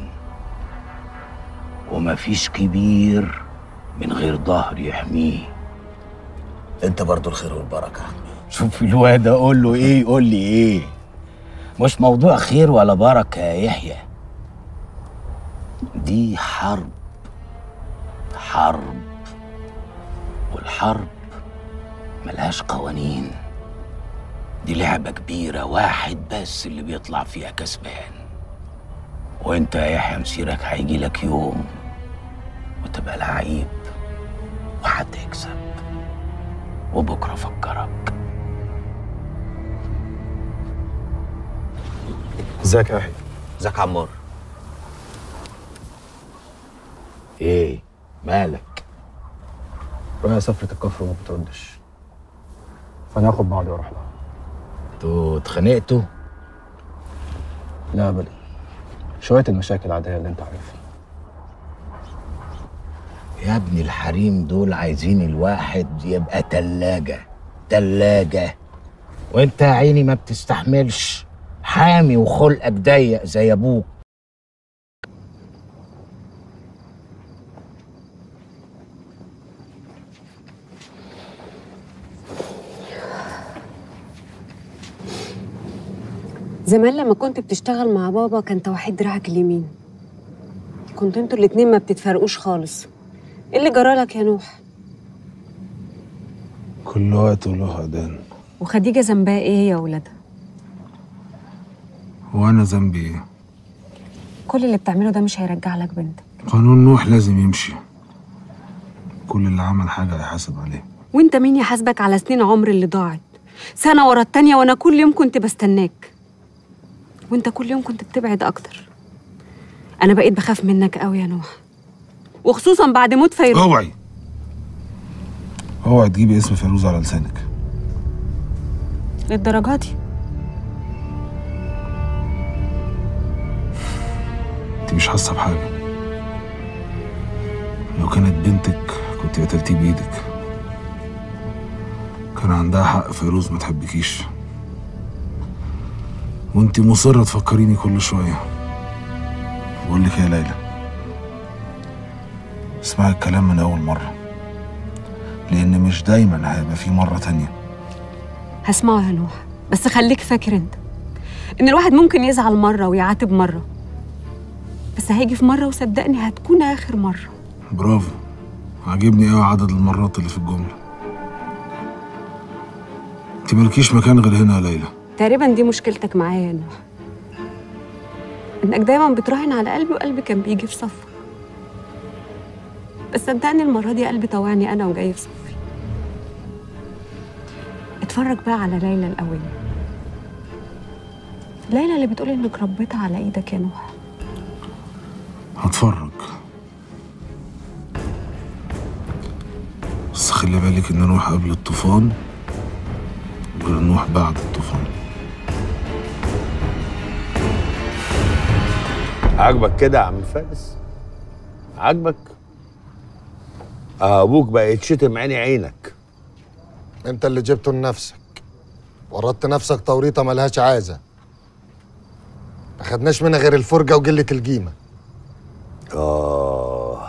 وما فيش كبير من غير ظهر يحميه انت برضو الخير والبركه يا عمي شوف الواد اقول له ايه يقول لي ايه مش موضوع خير ولا بركه يا يحيى دي حرب حرب والحرب ملهاش قوانين دي لعبة كبيرة واحد بس اللي بيطلع فيها كسبان وانت يا يحيى مسيرك هيجي لك يوم وتبقى لعيب وهتكسب وبكرة فكرك ازيك يا يحيى ازيك يا عمار ايه مالك رؤيا سافرت الكفر وما بتردش فانا هاخد بعضي واروح لها انتوا اتخانقتوا لا ابدا شويه المشاكل العاديه اللي انت عارفها يا ابني الحريم دول عايزين الواحد يبقى تلاجة تلاجة وانت يا عيني ما بتستحملش حامي وخلقك ضيق زي ابوك زمان لما كنت بتشتغل مع بابا كان توحيد دراعك اليمين كنت انتوا الاتنين ما بتتفرقوش خالص ايه اللي جرالك يا نوح كل وقت وله أذان وخديجه ذنبها ايه هي واولادها وأنا ذنبي إيه؟ كل اللي بتعمله ده مش هيرجع لك بنتك قانون نوح لازم يمشي كل اللي عمل حاجة هيحاسب عليه وانت مين يحاسبك على سنين عمر اللي ضاعت سنه ورا التانيه وانا كل يوم كنت بستناك وانت كل يوم كنت بتبعد اكتر انا بقيت بخاف منك قوي يا نوح وخصوصا بعد موت فيروز اوعي اوعي تجيبي اسم فيروز على لسانك للدرجه دي انت مش حاسة بحاجة لو كانت بنتك كنت قتلتيه بإيدك كان عندها حق فيروز ما تحبكيش وانت مصرة تفكريني كل شوية بقول لك يا ليلى اسمعي الكلام من أول مرة لأن مش دايما هيبقى في مرة تانية هسمعه يا نوح بس خليك فاكر انت ان الواحد ممكن يزعل مره ويعاتب مره بس هيجي في مره وصدقني هتكون اخر مره برافو عاجبني قوي عدد المرات اللي في الجملة انت مالكيش مكان غير هنا يا ليلى تقريبا دي مشكلتك معايا يا نوح انك دايما بتراهن على قلبي وقلبي كان بيجي في صفك بس صدقني المره دي قلبي طوعني انا وجاي في صفي اتفرج بقى على ليلى الاول ليلى اللي بتقول انك ربيتها على ايدك يا نوح هتفرج بس خلي بالك ان نوح قبل الطوفان غير نوح بعد الطوفان عاجبك كده يا عم فارس عاجبك آه، ابوك بقى يتشتم عيني عينك انت اللي جبته لنفسك ورطت نفسك توريطه ملهاش عازه ما خدناش منها غير الفرجه وقله القيمه اه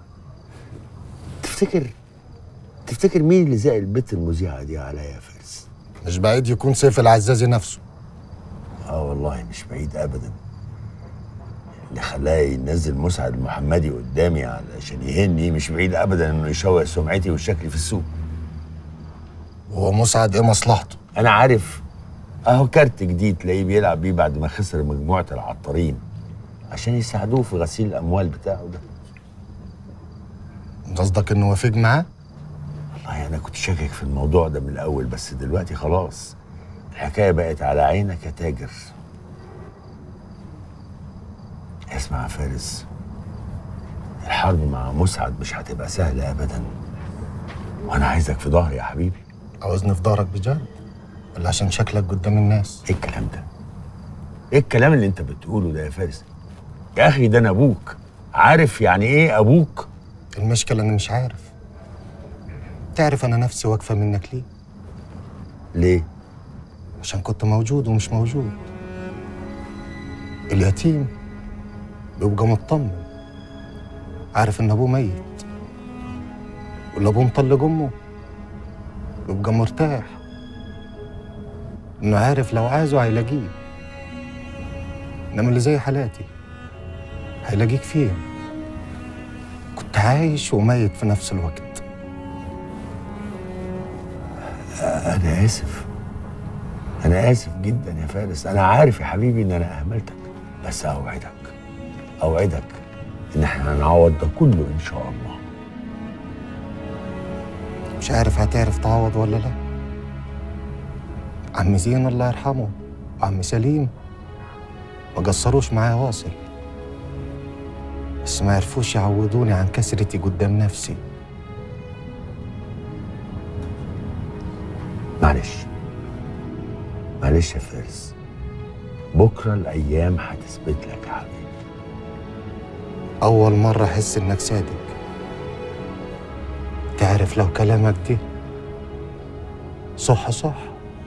تفتكر تفتكر مين اللي زق البت المذيعه دي عليا يا فارس مش بعيد يكون سيف العزازي نفسه اه والله مش بعيد ابدا اللي خلاه ينزل مسعد المحمدي قدامي علشان يهني مش بعيد ابدا انه يشوه سمعتي وشكلي في السوق هو مسعد ايه مصلحته انا عارف اهو كارت جديد تلاقيه بيلعب بيه بعد ما خسر مجموعه العطارين عشان يساعدوه في غسيل الاموال بتاعه ده قصدك انه وافق معاه والله انا كنت شاكك في الموضوع ده من الاول بس دلوقتي خلاص الحكايه بقت على عينك يا تاجر اسمع يا فارس الحرب مع مسعد مش هتبقى سهله ابدا وانا عايزك في ظهري يا حبيبي عاوزني في ظهرك بجد ولا عشان شكلك قدام الناس ايه الكلام ده ايه الكلام اللي انت بتقوله ده يا فارس يا اخي ده انا ابوك عارف يعني ايه ابوك المشكله اني مش عارف تعرف انا نفسي واقفه منك ليه ليه عشان كنت موجود ومش موجود اليتيم بيبقى مطمن عارف ان ابوه ميت واللي ابوه مطلق امه بيبقى مرتاح انه عارف لو عايزه هيلاقيه انما اللي زي حالاتي هيلاقيك فين كنت عايش وميت في نفس الوقت انا اسف انا اسف جدا يا فارس انا عارف يا حبيبي ان انا اهملتك بس اوعدك اوعدك ان احنا هنعوض ده كله ان شاء الله مش عارف هتعرف تعوض ولا لا عم زين الله يرحمه وعم سليم ما قصروش معايا واصل بس ما عرفوش يعوضوني عن كسرتي قدام نفسي معلش معلش يا فارس بكره الايام هتثبت لك يا حبيبي أول مرة أحس إنك صادق تعرف لو كلامك دي صح صح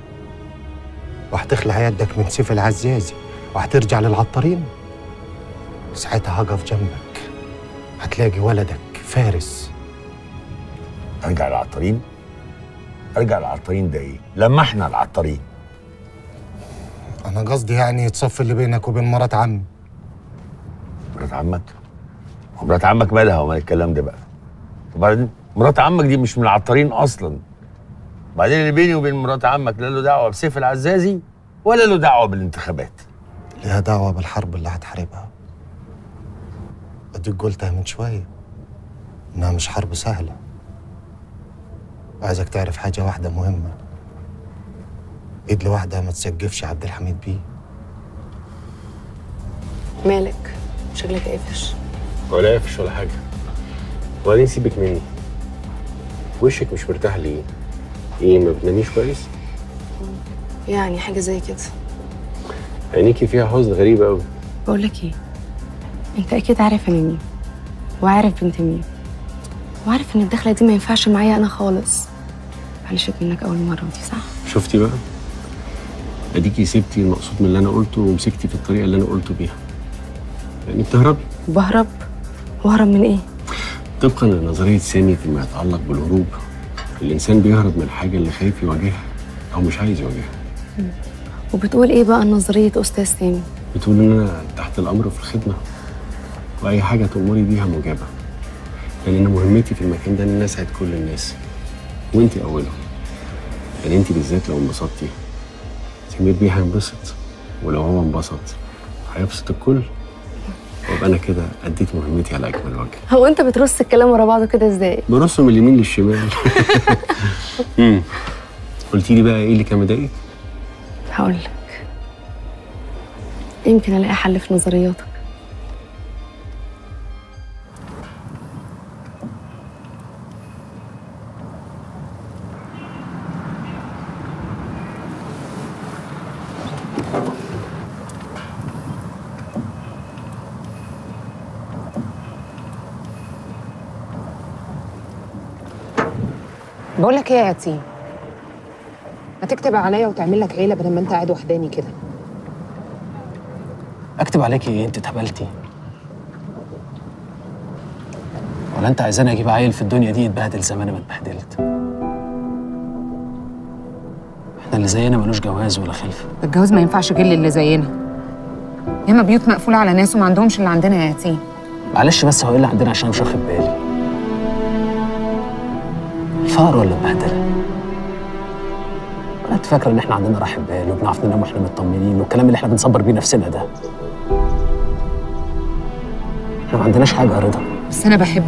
وهتخلع يدك من سيف العزازي وهترجع للعطارين ساعتها هقف جنبك هتلاقي ولدك فارس ارجع للعطارين ارجع للعطارين ده ايه لما احنا العطارين انا قصدي يعني تصفي اللي بينك وبين مرات عمي مرات عمك مرات عمك مالها ومال الكلام ده بقى وبعدين مرات عمك دي مش من العطارين اصلا بعدين اللي بيني وبين مرات عمك لا له دعوه بسيف العزازي ولا له دعوه بالانتخابات ليها دعوة بالحرب اللي هتحاربها اديك قلتها من شوية انها مش حرب سهلة عايزك تعرف حاجة واحدة مهمة ايد لوحدها ما تسقفش عبد الحميد بيه مالك شكلك قافش ولا قافش ولا حاجه وبعدين سيبك مني وشك مش مرتاح ليه ايه ما بتناميش كويس يعني حاجه زي كده عينيكي فيها حزن غريب قوي بقول لك ايه انت اكيد عارف انا مين وعارف بنت مين وعارف ان الدخله دي ما ينفعش معايا انا خالص معلش منك اول مره دي صح شفتي بقى اديكي سبتي المقصود من اللي انا قلته ومسكتي في الطريقه اللي انا قلته بيها يعني بتهربي بهرب وهرب من ايه طبقا لنظريه سامي فيما يتعلق بالهروب الانسان بيهرب من الحاجه اللي خايف يواجهها او مش عايز يواجهها وبتقول ايه بقى نظريه استاذ سامي بتقول ان انا تحت الامر وفي الخدمه واي حاجه تامري بيها مجابه لان انا مهمتي في المكان ده ان انا اسعد كل الناس وانت اولهم يعني انت بالذات لو انبسطتي سمير بيه هينبسط ولو هو انبسط هيبسط الكل وابقى انا كده اديت مهمتي على اكمل وجه هو انت بترص الكلام ورا بعضه كده ازاي برصه من اليمين للشمال امم قلتي لي بقى ايه اللي كان مضايقك هقول لك يمكن الاقي حل في نظرياتك بقول لك ايه يا يتيم ما تكتب عليا وتعمل لك عيله بدل ما انت قاعد وحداني كده اكتب عليكي ايه انت اتهبلتي ولا انت عايزاني اجيب عيل في الدنيا دي يتبهدل زي ما انا ما اتبهدلت احنا اللي زينا ملوش جواز ولا خلفه الجواز ما ينفعش غير اللي زينا ياما بيوت مقفوله على ناس وما عندهمش اللي عندنا يا يتيم معلش بس هو ايه اللي عندنا عشان مش واخد بالي الفقر ولا البهدله ولا انت فاكره ان احنا عندنا راحه بال وبنعرف ننام واحنا مطمنين والكلام اللي احنا بنصبر بيه نفسنا ده احنا ما عندناش حاجه يا رضا بس انا بحبك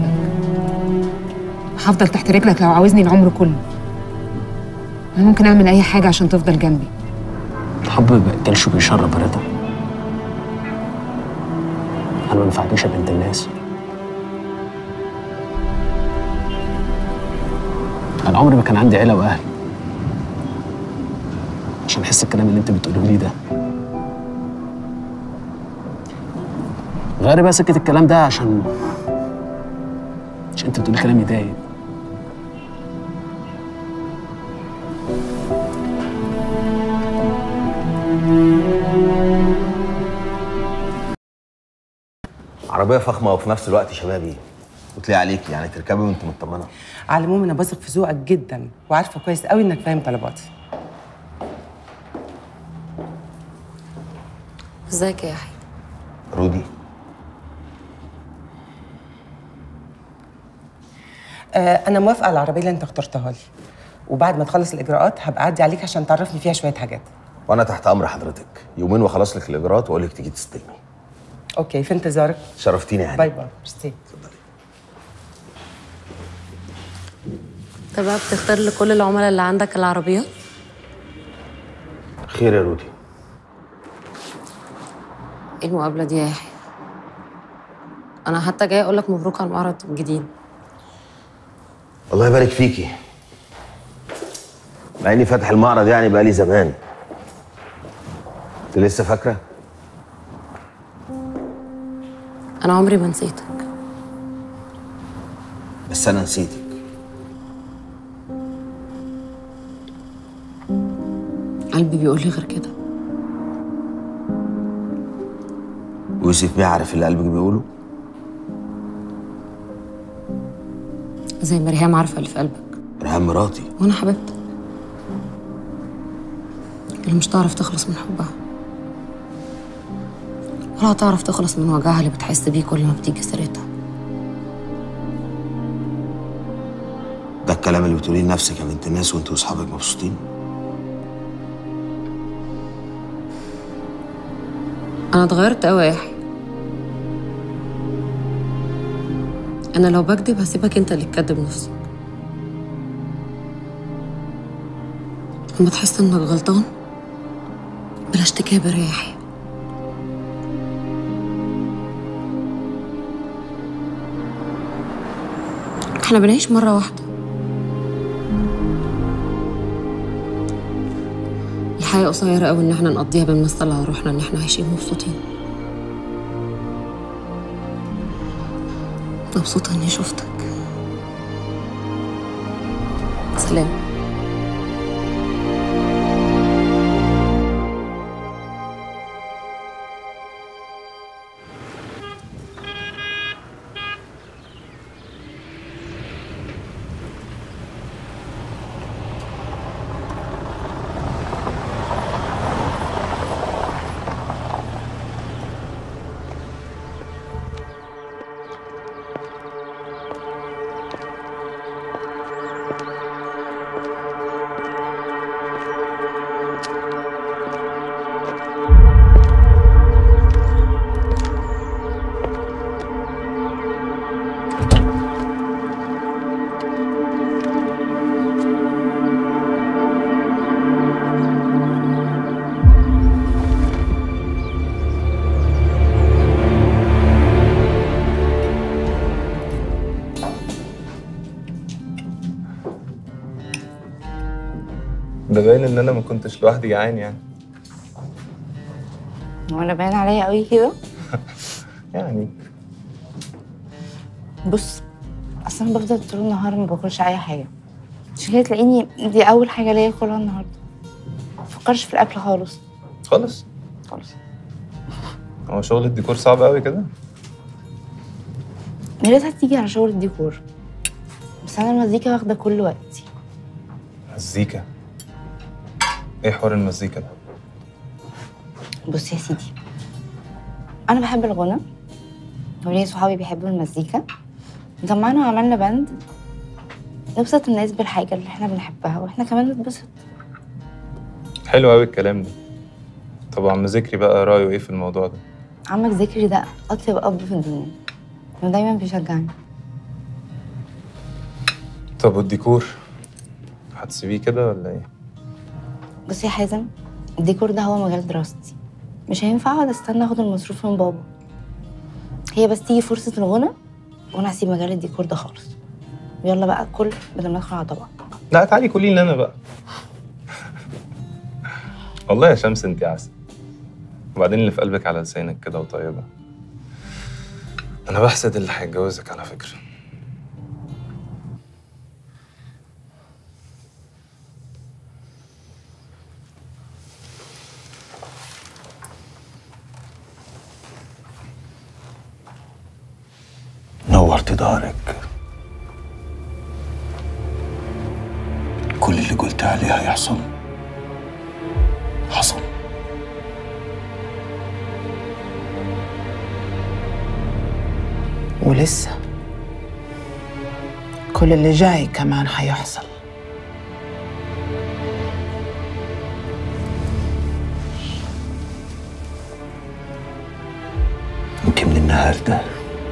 هفضل تحت رجلك لو عاوزني العمر كله انا ممكن اعمل اي حاجه عشان تفضل جنبي الحب ما بياكلش وبيشرب يا رضا انا ما ينفعنيش يا بنت الناس انا عمري ما كان عندي عيله واهل عشان احس الكلام اللي انت بتقوله لي ده غيري بقى سكه الكلام ده عشان عشان انت بتقولي كلام يضايق عربيه فخمه وفي نفس الوقت شبابي وتلاقي عليك يعني تركبي وانت مطمنه على العموم انا بثق في ذوقك جدا وعارفه كويس قوي انك فاهم طلباتي ازيك يا يحيى رودي آه انا موافقه على العربيه اللي انت اخترتها لي وبعد ما تخلص الاجراءات هبقى اعدي عليك عشان تعرفني فيها شويه حاجات وانا تحت امر حضرتك يومين واخلص لك الاجراءات واقول لك تيجي تستلمي اوكي في انتظارك شرفتيني يا هاني باي باي ميرسي انت بقى بتختار لكل العملاء اللي عندك العربيات خير يا رودي ايه المقابله دي يا يحيى انا حتى جاي اقول لك مبروك على المعرض الجديد الله يبارك فيكي مع اني فاتح المعرض يعني بقالي زمان انت لسه فاكره انا عمري ما نسيتك بس انا نسيتك قلبي بيقول لي غير كده ويوسف بيه عارف اللي قلبك بيقوله زي ما ريهام عارفه اللي في قلبك ريهام مراتي وانا حبيبتك اللي مش تعرف تخلص من حبها ولا هتعرف تخلص من وجعها اللي بتحس بيه كل ما بتيجي سيرتها ده الكلام اللي بتقوليه لنفسك يا بنت الناس وانت واصحابك مبسوطين انا اتغيرت قوي يا يحيى انا لو بكذب هسيبك انت اللي تكذب نفسك لما تحس انك غلطان بلاش تكابر يا يحيى احنا بنعيش مرة واحدة الحياة قصيرة قوي ان احنا نقضيها بنمثل على روحنا ان احنا عايشين مبسوطين مبسوطة اني شفتك سلام ده باين ان انا ما كنتش لوحدي جعان يعني وانا باين عليا قوي كده يعني بص اصل انا بفضل طول النهار ما باكلش اي حاجه عشان كده تلاقيني دي اول حاجه ليا اكلها النهارده ما بفكرش في الاكل خالص خالص خالص هو شغل الديكور صعب قوي كده يا ريتها تيجي على شغل الديكور بس انا المزيكا واخده كل وقتي مزيكا ايه حوار المزيكا ده بص يا سيدي انا بحب الغنى وليا صحابي بيحبوا المزيكا جمعنا وعملنا باند نبسط الناس بالحاجه اللي احنا بنحبها واحنا كمان نتبسط حلو قوي الكلام ده طب عم ذكري بقى رايه ايه في الموضوع ده عمك ذكري ده اطيب اب في الدنيا ودايما بيشجعني طب والديكور هتسيبيه كده ولا ايه بص يا حازم الديكور ده هو مجال دراستي مش هينفع اقعد استنى اخد المصروف من بابا هي بس تيجي فرصة الغنى وانا هسيب مجال الديكور ده خالص يلا بقى كل بدل ما ندخل على طبق لا تعالي كلي لي انا بقى والله يا شمس انت عسل وبعدين اللي في قلبك على لسانك كده وطيبه انا بحسد اللي هيتجوزك على فكره نورت دارك كل اللي قلت عليه هيحصل حصل ولسه كل اللي جاي كمان هيحصل انت من النهارده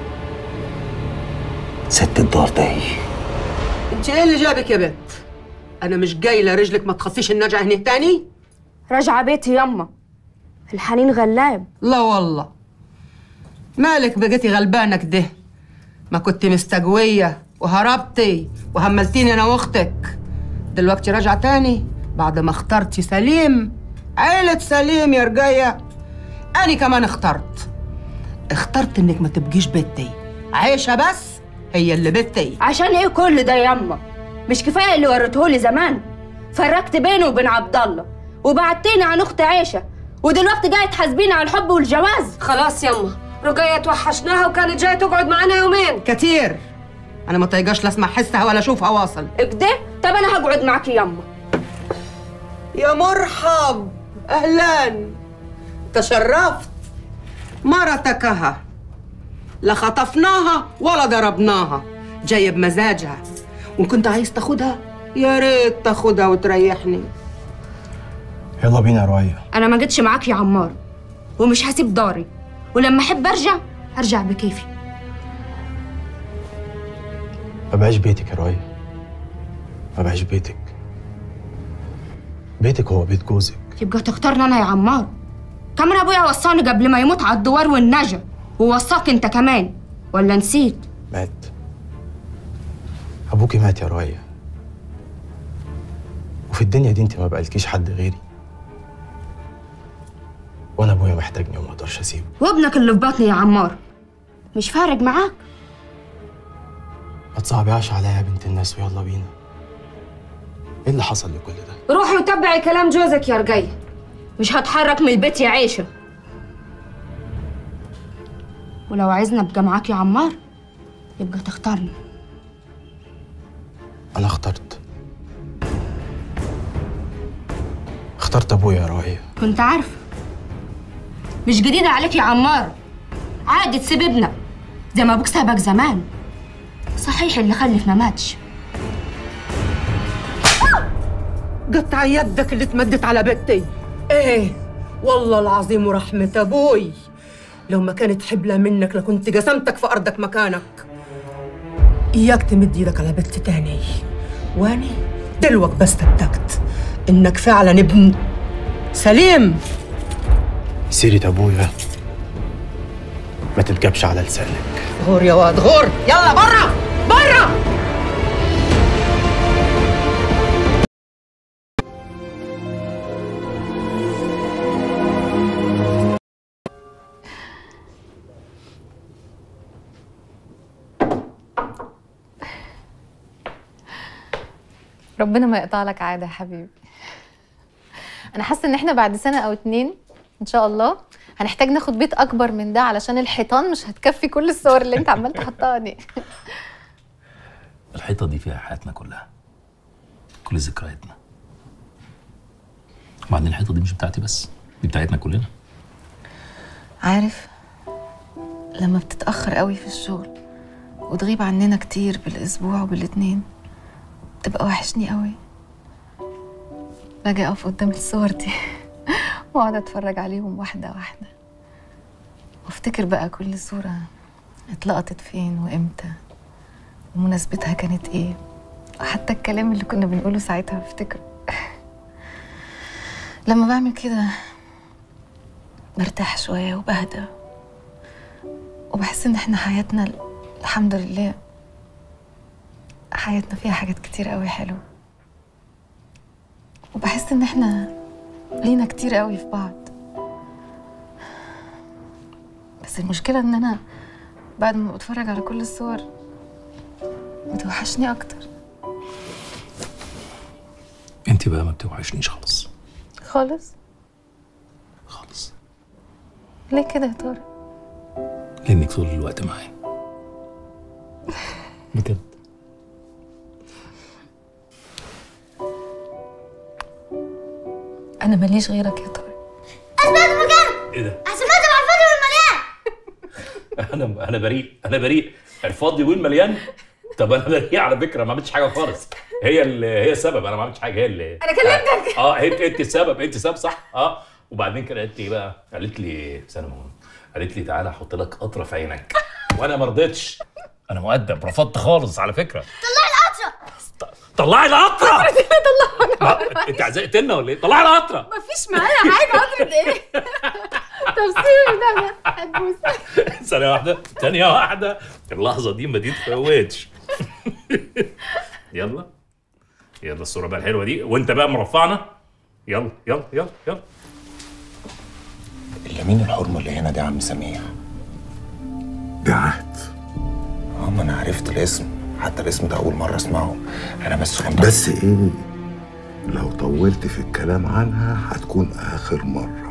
ست الدار دي انت ايه اللي جابك يا بنت؟ انا مش جايله رجلك ما تخصيش النجعه هنا تاني؟ راجعة بيتي يما الحنين غلاب لا والله مالك بقيتي غلبانه كده؟ ما كنت مستجويه وهربتي وهملتيني انا واختك دلوقتي راجعه تاني بعد ما اخترتي سليم عيلة سليم يا رجاية أنا كمان اخترت اخترت إنك ما تبقيش بنتي عيشة بس هي اللي بنتي عشان ايه كل ده يما مش كفايه اللي وريتهولي زمان فرقت بينه وبين عبد الله وبعتيني عن اخت عيشه ودلوقتي جايه تحاسبيني على الحب والجواز خلاص يما رجية توحشناها وكانت جايه تقعد معانا يومين كتير أنا ما طايقاش لا أسمع حسها ولا أشوفها واصل كده طب انا هقعد معاكي يما يا مرحب أهلا تشرفت مرتك ها لا خطفناها ولا ضربناها جايه بمزاجها وان كنت عايز تاخدها يا ريت تاخدها وتريحني يلا بينا يا رؤية انا ما جيتش معاك يا عمار ومش هسيب داري ولما احب ارجع هرجع بكيفي ما بقاش بيتك يا رؤية ما بقاش بيتك بيتك هو بيت جوزك يبقى تختارني انا يا عمار كمان ابويا وصاني قبل ما يموت على الدوار والنجا ووصاك انت كمان ولا نسيت مات أبوكي مات يا رؤية وفي الدنيا دي انت ما بقالكيش حد غيري وانا ابويا محتاجني وما اقدرش اسيبه وابنك اللي في بطني يا عمار مش فارق معاك ما تصعبيهاش عليا يا بنت الناس ويلا بينا ايه اللي حصل لكل ده روحي وتبعي كلام جوزك يا رجاية مش هتحرك من البيت يا عيشة ولو عايزني ابقى معاك يا عمار يبقى تختارني انا اخترت اخترت ابويا يا رؤية كنت عارفة مش جديدة عليك يا عمار عادي تسيب ابنك زي ما ابوك سابك زمان صحيح اللي خلف ما ماتش قطع يدك اللي تمدت على بنتي ايه والله العظيم ورحمة ابوي لو ما كانت حبلة منك لكنت قسمتك في ارضك مكانك اياك تمد ايدك على بنت تاني واني دلوك بس صدقت انك فعلا ابن سليم سيرة ابويا ما تتجابش على لسانك غور يا واد غور يلا برا برا ربنا ما يقطع لك عادة يا حبيبي أنا حاسة إن إحنا بعد سنة أو اتنين إن شاء الله هنحتاج ناخد بيت أكبر من ده علشان الحيطان مش هتكفي كل الصور اللي أنت عمال تحطها دي الحيطه دي فيها حياتنا كلها كل ذكرياتنا وبعدين الحيطه دي مش بتاعتي بس دي بتاعتنا كلنا عارف لما بتتأخر قوي في الشغل وتغيب عننا كتير بالأسبوع وبالاتنين بتبقى وحشني قوي باجي أقف قدام الصور دي وأقعد أتفرج عليهم واحدة واحدة وافتكر بقى كل صورة اتلقطت فين وإمتى ومناسبتها كانت إيه وحتى الكلام اللي كنا بنقوله ساعتها بفتكره لما بعمل كده برتاح شوية وبهدى وبحس إن إحنا حياتنا الحمد لله حياتنا فيها حاجات كتير قوي حلوة وبحس إن إحنا لينا كتير قوي في بعض بس المشكلة إن أنا بعد ما بتفرج على كل الصور بتوحشني أكتر انت بقى ما بتوحشنيش خالص خالص خالص ليه كده يا ترى؟ لانك طول الوقت معايا بجد أنا ماليش غيرك يا ترى اثبت مكانك ايه ده احسمات مع الفاضي والمليان انا انا بريء انا بريء الفاضي والمليان طب انا بريء على فكره ما عملتش حاجه خالص هي اللي هي السبب انا ما عملتش حاجه هي اللي أنا كلمتك. اه انت انت السبب انت السبب صح اه وبعدين كده قالت لي ايه بقى قالت لي استنى مهم. قالت لي تعالى احط لك قطره في عينك وانا ما رضيتش انا مؤدب رفضت خالص على فكره طلعي القطره طلعي القطره ما- انت عزقت لنا ولا ايه طلعي القطره مفيش معايا حاجه قطره ايه طب سيبي ده هتبوس ثانية واحدة ثانية واحدة اللحظة دي ما تتفوتش يلا يلا الصورة بقى الحلوة دي وانت بقى مرفعنا يلا يلا يلا يلا اليمين الحرمة اللي هنا دي يا عم سميح ده عهد اه ما انا عرفت الاسم حتى الاسم ده اول مرة اسمعه انا بس كنت بس ايه لو طولت في الكلام عنها هتكون اخر مرة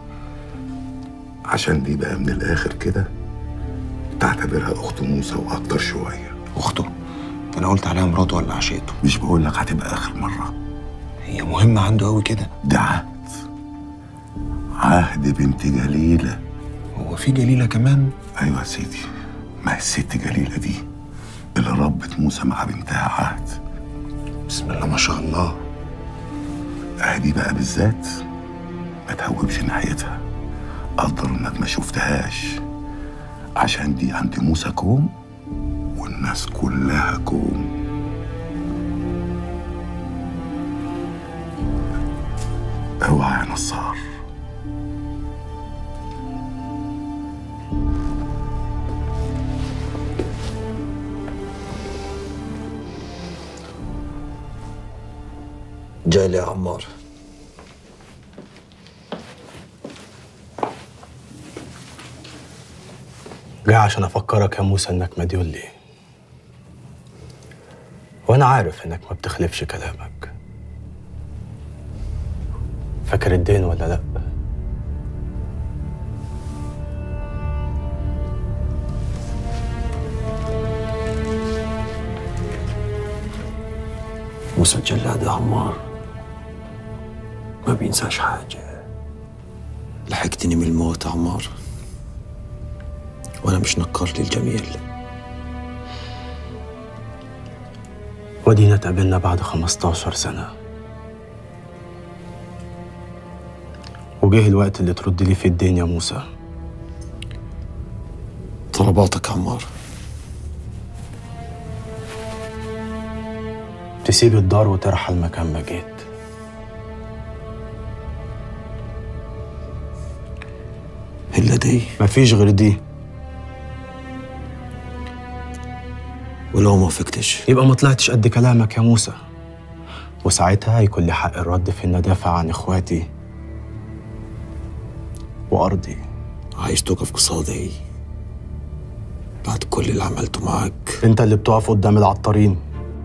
عشان دي بقى من الاخر كده تعتبرها اخت موسى واكتر شوية اخته انا قلت عليها مراته ولا عشيته مش بقول لك هتبقى اخر مرة هي مهمة عنده قوي كده ده عهد عهد بنت جليلة هو في جليلة كمان؟ أيوة يا سيدي ما هي الست جليلة دي اللي ربت موسى مع بنتها عهد بسم الله ما شاء الله أهدي بقى بالذات ما تهوبش ناحيتها قدر إنك ما شفتهاش عشان دي عند موسى كوم والناس كلها كوم اوعى يا نصار جاي لي يا عمار جاي عشان افكرك يا موسى انك مديون لي وانا عارف انك ما بتخلفش كلامك فاكر الدين ولا لا موسى الجلاد يا عمار ما بينساش حاجة لحقتني من الموت يا عمار وأنا مش نكر للجميل ودينا اتقابلنا بعد 15 سنة وجه الوقت اللي ترد لي في الدين يا موسى طلباتك يا عمار تسيب الدار وترحل مكان ما جيت إلا دي مفيش غير دي ولو ما فكتش يبقى ما طلعتش قد كلامك يا موسى وساعتها هيكون لي حق الرد في ان ادافع عن اخواتي وارضي عايز توقف قصادي بعد كل اللي عملته معاك انت اللي بتقف قدام العطارين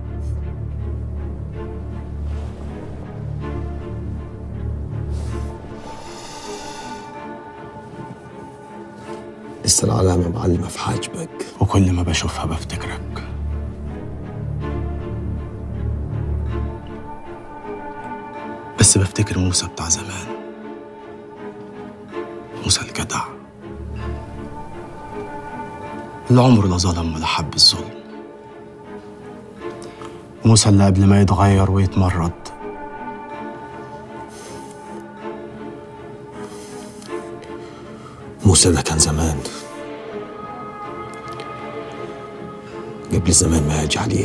لسه العلامة معلمة في حاجبك وكل ما بشوفها بفتكرك بس بفتكر موسى بتاع زمان موسى الجدع اللي عمره لا ظلم ولا حب الظلم موسى اللي قبل ما يتغير ويتمرد موسى ده كان زمان قبل الزمان ما يجي عليه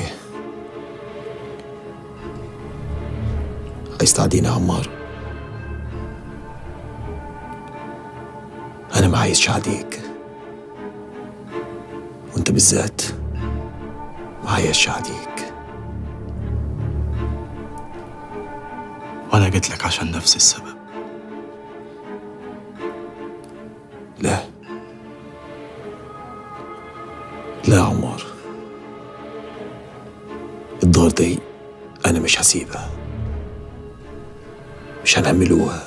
عايز تعديني يا عمار أنا ما عايزش أعديك وأنت بالذات ما عايزش أعديك وانا جيت لك عشان نفس السبب لا لا يا عمار الدار دي أنا مش هسيبها مش هنعملوها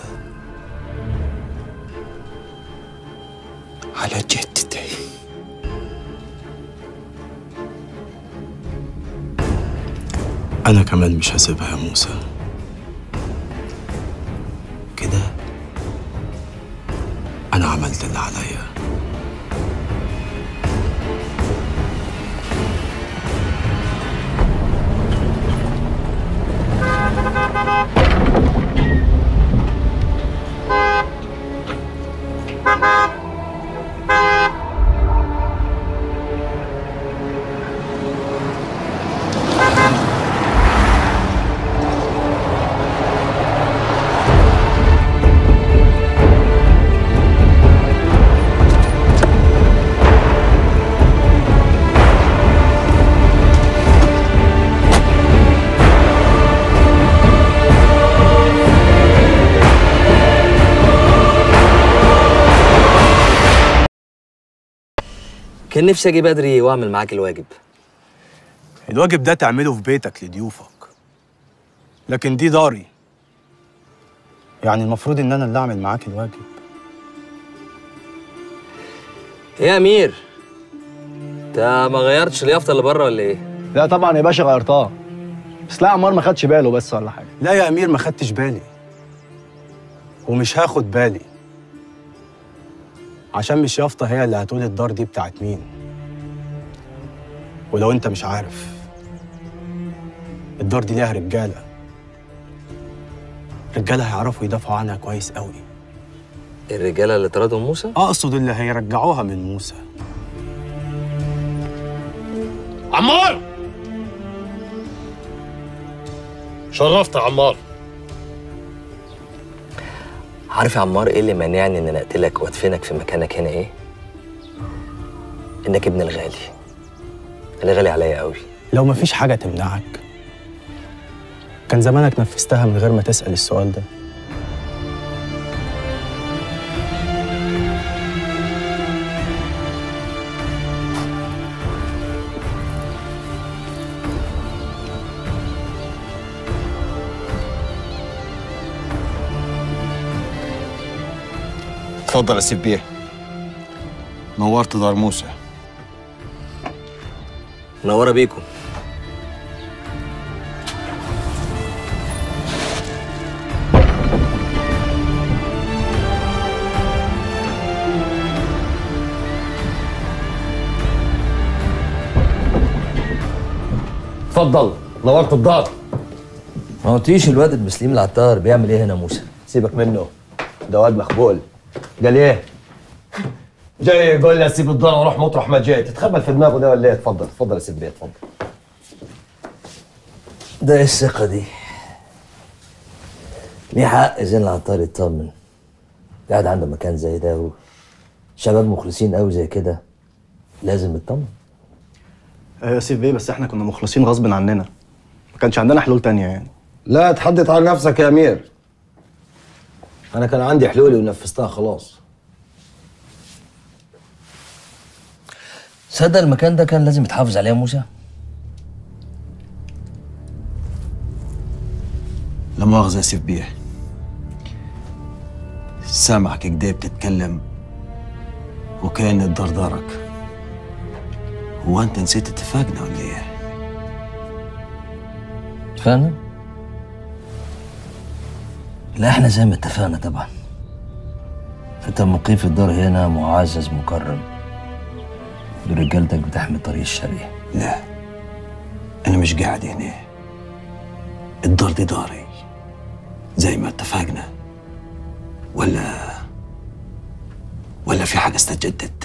على جدتي انا كمان مش هسيبها يا موسى كده انا عملت اللي عليا كان نفسي اجي بدري واعمل معاك الواجب الواجب ده تعمله في بيتك لضيوفك لكن دي داري يعني المفروض ان انا اللي اعمل معاك الواجب ايه يا امير انت ما غيرتش اليافطه اللي بره ولا ايه لا طبعا يا باشا غيرتها بس لا عمار ما خدش باله بس ولا حاجه لا يا امير ما خدتش بالي ومش هاخد بالي عشان مش يافطة هي اللي هتقول الدار دي بتاعت مين ولو انت مش عارف الدار دي ليها رجالة رجالة هيعرفوا يدافعوا عنها كويس قوي الرجاله اللي طردهم موسى اقصد اللي هيرجعوها من موسى عمار شرفت يا عمار عارف يا عمار ايه اللي مانعني ان انا اقتلك وادفنك في مكانك هنا ايه انك ابن الغالي اللي غالي عليا قوي لو مفيش حاجة تمنعك كان زمانك نفذتها من غير ما تسأل السؤال ده اتفضل يا سيف بيه نورت دار موسى منوره بيكم اتفضل نورت الدار ما قلتليش الواد المسلم العطار بيعمل ايه هنا موسى سيبك منه ده واد مخبول قال ايه جاي يقول لي اسيب الدار واروح مطرح ما جيت تتخبل في دماغه ده ولا ايه اتفضل اتفضل يا سيف بيه اتفضل ده ايه الثقه دي ليه حق زين العطار يطمن قاعد عنده مكان زي ده و... شباب مخلصين قوي زي كده لازم يطمن ايوه يا سيف بيه بس احنا كنا مخلصين غصب عننا ما كانش عندنا حلول تانية يعني لا تحدث على نفسك يا امير انا كان عندي حلولي ونفذتها خلاص صدق المكان ده كان لازم يتحافظ عليه يا موسى لا مؤاخذة يا سيف بيه سامعك كده بتتكلم وكأن الدار دارك هو انت نسيت اتفاقنا ولا ايه؟ اتفقنا؟ لا احنا زي ما اتفقنا طبعا انت مقيم في الدار هنا معزز مكرم دول رجالتك بتحمي الطريق الشرقي لا انا مش قاعد هنا الدار دي داري زي ما اتفقنا ولا ولا في حاجة استجدت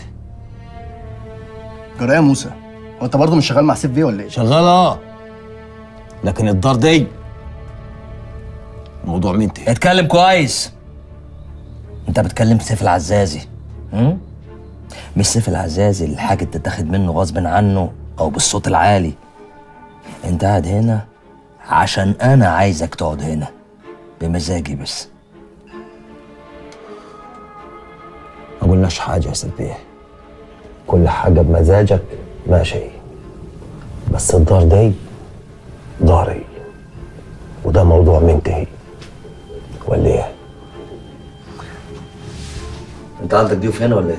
جرايه موسى هو انت برضه مش شغال مع سيف بيه ولا ايه؟ شغال اه لكن الدار دي موضوع مين تاني؟ اتكلم كويس انت بتكلم سيف العزازي هم؟ مش سيف العزازي اللي الحاجة تتاخد منه غصب عنه او بالصوت العالي انت قاعد هنا عشان انا عايزك تقعد هنا بمزاجي بس ما قلناش حاجة يا سيف بيه كل حاجة بمزاجك ماشي بس الدار دي داري وده موضوع منتهي ولا ايه؟ انت عندك ضيوف هنا ولا ايه؟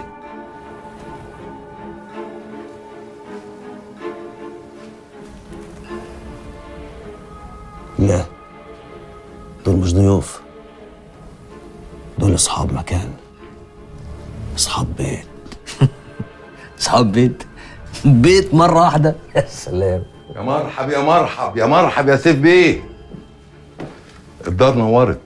لا دول مش ضيوف دول اصحاب مكان اصحاب بيت اصحاب بيت بيت مرة واحدة يا سلام يا مرحب يا مرحب يا مرحب يا سيف بيه الدار نورت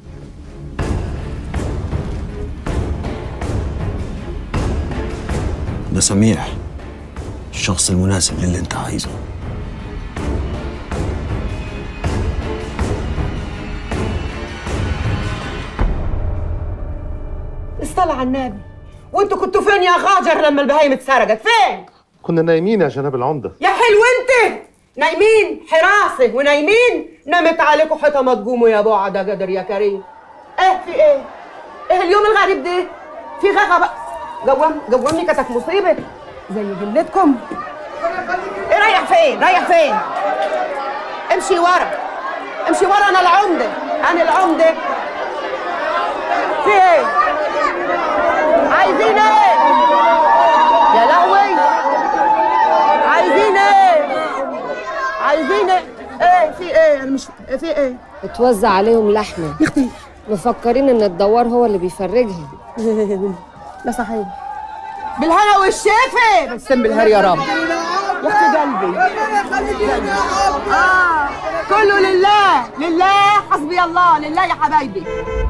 ده سميح الشخص المناسب للي انت عايزه اصطلع على النبي وانتوا كنتوا فين يا غاجر لما البهايم اتسرقت فين كنا نايمين يا جناب العمدة يا حلو انت نايمين حراسه ونايمين نمت عليكم حيطه ما تقوموا يا بعد يا قدر يا كريم ايه في ايه ايه اليوم الغريب ده في غغا بقى قوم قومني كتك مصيبه زي جلتكم ايه رايح فين رايح فين امشي ورا امشي ورا انا العمده انا العمده في ايه عايزين ايه يا لهوي عايزين ايه عايزين ايه ايه في ايه انا مش في ايه اتوزع عليهم لحمة مفكرين ان الدوار هو اللي بيفرجها لا صحيح بالهنا والشفا بسم بالهر يا رب يا اختي قلبي آه. كله لله لله حسبي الله لله يا حبايبي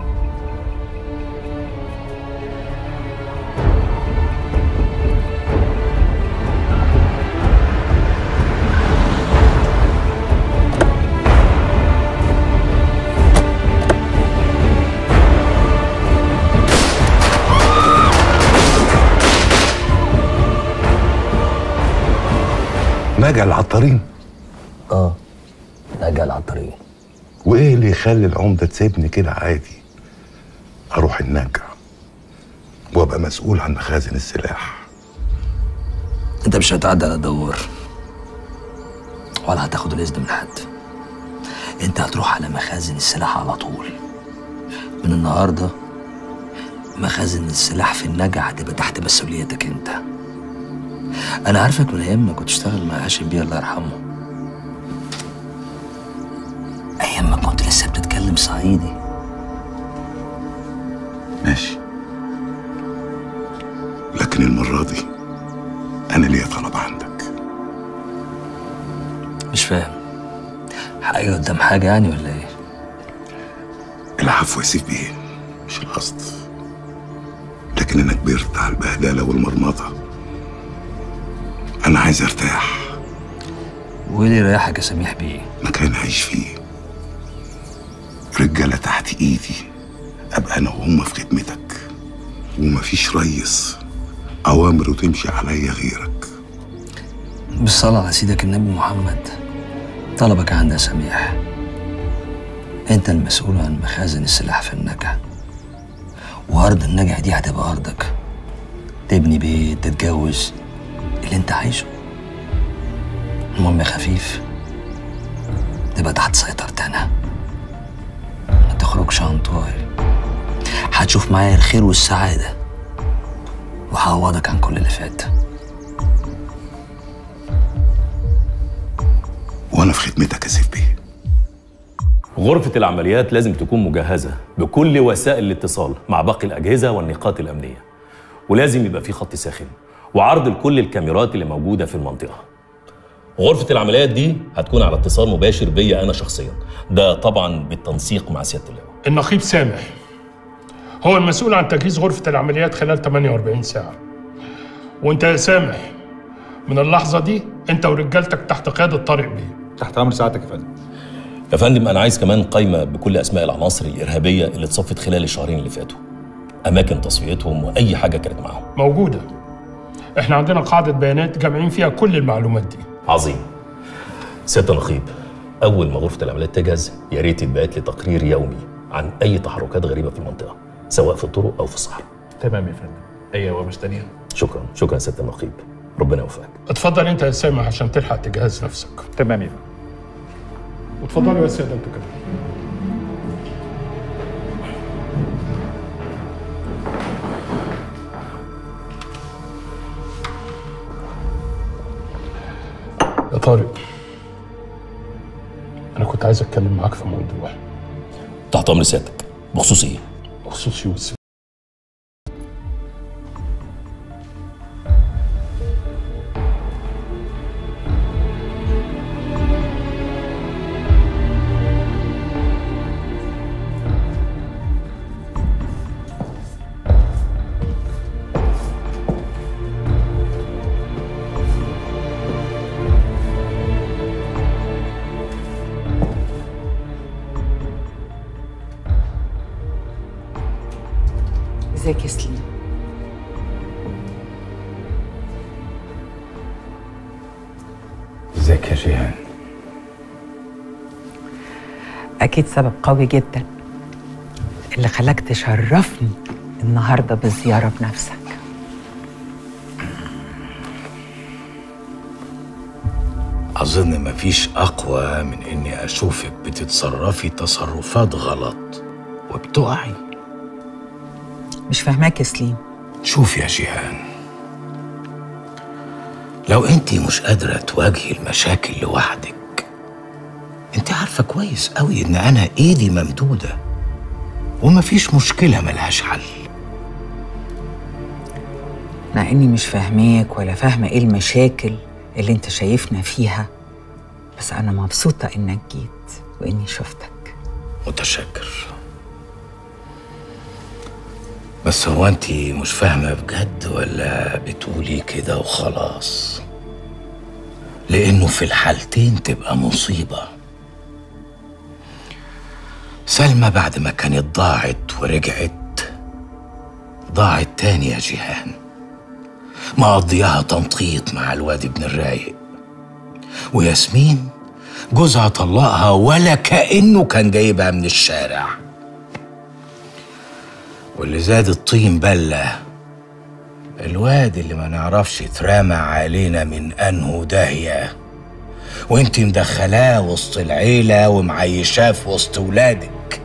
نجا العطارين اه نجا العطارين وايه اللي يخلي العمده تسيبني كده عادي اروح النجع وابقى مسؤول عن مخازن السلاح انت مش هتعدي على دوار ولا هتاخد الاذن من حد انت هتروح على مخازن السلاح على طول من النهارده مخازن السلاح في النجع هتبقى تحت مسؤوليتك انت انا عارفك من ايام ما كنت اشتغل مع هاشم بيه الله يرحمه ايام ما كنت لسه بتتكلم صعيدي ماشي لكن المره دي انا ليا طلب عندك مش فاهم حاجه قدام حاجه يعني ولا ايه العفو يا سيف بيه مش القصد لكن انا كبرت على البهدله والمرمطه انا عايز ارتاح وايه اللي يريحك يا سميح بيه مكان اعيش فيه رجاله تحت ايدي ابقى انا وهم في خدمتك ومفيش ريس اوامره تمشي عليا غيرك بالصلاة على سيدك النبي محمد طلبك عندي يا سميح انت المسؤول عن مخازن السلاح في النجع وارض النجع دي هتبقى ارضك تبني بيت تتجوز اللي انت عايزه المهم يا خفيف تبقى تحت سيطرتي انا ما تخرجش عن طوعي هتشوف معايا الخير والسعادة وهعوضك عن كل اللي فات وانا في خدمتك يا سيف بيه غرفة العمليات لازم تكون مجهزة بكل وسائل الاتصال مع باقي الأجهزة والنقاط الأمنية ولازم يبقى في خط ساخن وعرض لكل الكاميرات اللي موجودة في المنطقة غرفة العمليات دي هتكون على اتصال مباشر بيا أنا شخصيا ده طبعا بالتنسيق مع سيادة اللواء النقيب سامح هو المسؤول عن تجهيز غرفة العمليات خلال 48 ساعة وانت يا سامح من اللحظة دي انت ورجالتك تحت قيادة طارق بيه تحت أمر سعادتك يا فندم يا فندم أنا عايز كمان قائمة بكل أسماء العناصر الإرهابية اللي اتصفت خلال الشهرين اللي فاتوا أماكن تصفيتهم وأي حاجة كانت معاهم موجودة احنا عندنا قاعدة بيانات جامعين فيها كل المعلومات دي عظيم سيادة النقيب أول ما غرفة العمليات تجهز يا ريت يتبعت لي تقرير يومي عن أي تحركات غريبة في المنطقة سواء في الطرق أو في الصحراء تمام يا فندم اي اوامر تانية شكرا شكرا يا سيادة النقيب ربنا يوفقك اتفضل انت يا سامح عشان تلحق تجهز نفسك تمام يا فندم واتفضلوا يا سيادة انتوا كده يا طارق انا كنت عايز اتكلم معاك في موضوع تحت أمر سيادتك بخصوص إيه؟ بخصوص يوسف ازيك يا سليم ازيك يا جيهان اكيد سبب قوي جدا اللي خلاك تشرفني النهارده بالزياره بنفسك أظن مفيش أقوى من إني أشوفك بتتصرفي تصرفات غلط وبتقعي مش فاهماك يا سليم شوف يا جيهان لو انت مش قادرة تواجهي المشاكل لوحدك انت عارفة كويس قوي ان انا ايدي ممدودة ومفيش مشكلة ملهاش حل مع اني مش فاهماك ولا فاهمه ايه المشاكل اللي انت شايفنا فيها بس انا مبسوطه انك جيت واني شفتك متشكر بس هو انت مش فاهمه بجد ولا بتقولي كده وخلاص لانه في الحالتين تبقى مصيبه سلمى بعد ما كانت ضاعت ورجعت ضاعت تاني يا جيهان مقضياها تنطيط مع الواد ابن الرايق وياسمين جوزها طلقها ولا كأنه كان جايبها من الشارع واللي زاد الطين بلة الواد اللي ما نعرفش اترمى علينا من انه داهية وانت مدخلاه وسط العيلة ومعيشاه في وسط ولادك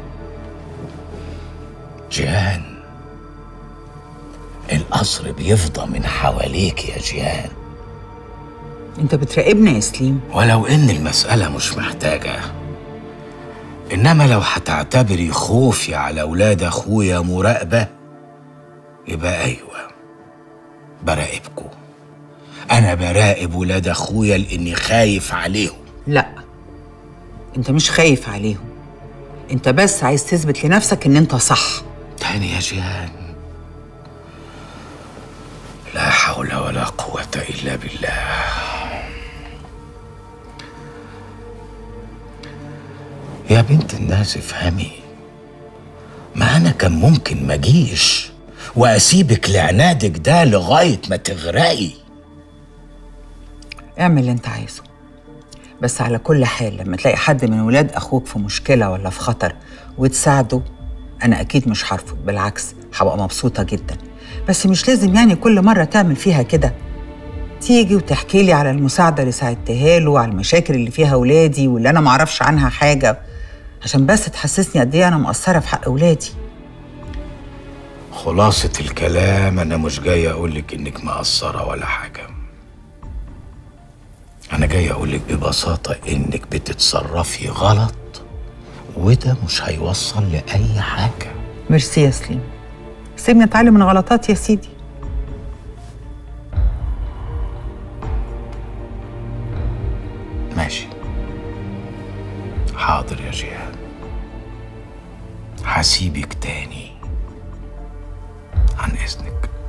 جيهان القصر بيفضى من حواليك يا جيهان انت بتراقبنا يا سليم ولو ان المسألة مش محتاجة انما لو هتعتبري خوفي على اولاد اخويا مراقبة يبقى ايوه براقبكم انا براقب ولاد اخويا لاني خايف عليهم لا انت مش خايف عليهم انت بس عايز تثبت لنفسك ان انت صح تاني يا جيهان لا حول ولا قوة إلا بالله يا بنت الناس افهمي ما أنا كان ممكن ما أجيش وأسيبك لعنادك ده لغاية ما تغرقي اعمل اللي انت عايزه بس على كل حال لما تلاقي حد من ولاد اخوك في مشكله ولا في خطر وتساعده انا اكيد مش هرفض بالعكس هبقى مبسوطه جدا بس مش لازم يعني كل مره تعمل فيها كده تيجي وتحكي لي على المساعده اللي ساعدتها له وعلى المشاكل اللي فيها ولادي واللي انا معرفش عنها حاجه عشان بس تحسسني قد ايه انا مقصره في حق ولادي خلاصة الكلام أنا مش جاي أقولك إنك مقصرة ولا حاجة أنا جاي أقولك ببساطة إنك بتتصرفي غلط وده مش هيوصل لأي حاجة ميرسي يا سليم سيبني اتعلم من غلطاتي يا سيدي ماشي حاضر يا جيهان هسيبك تاني عن إذنك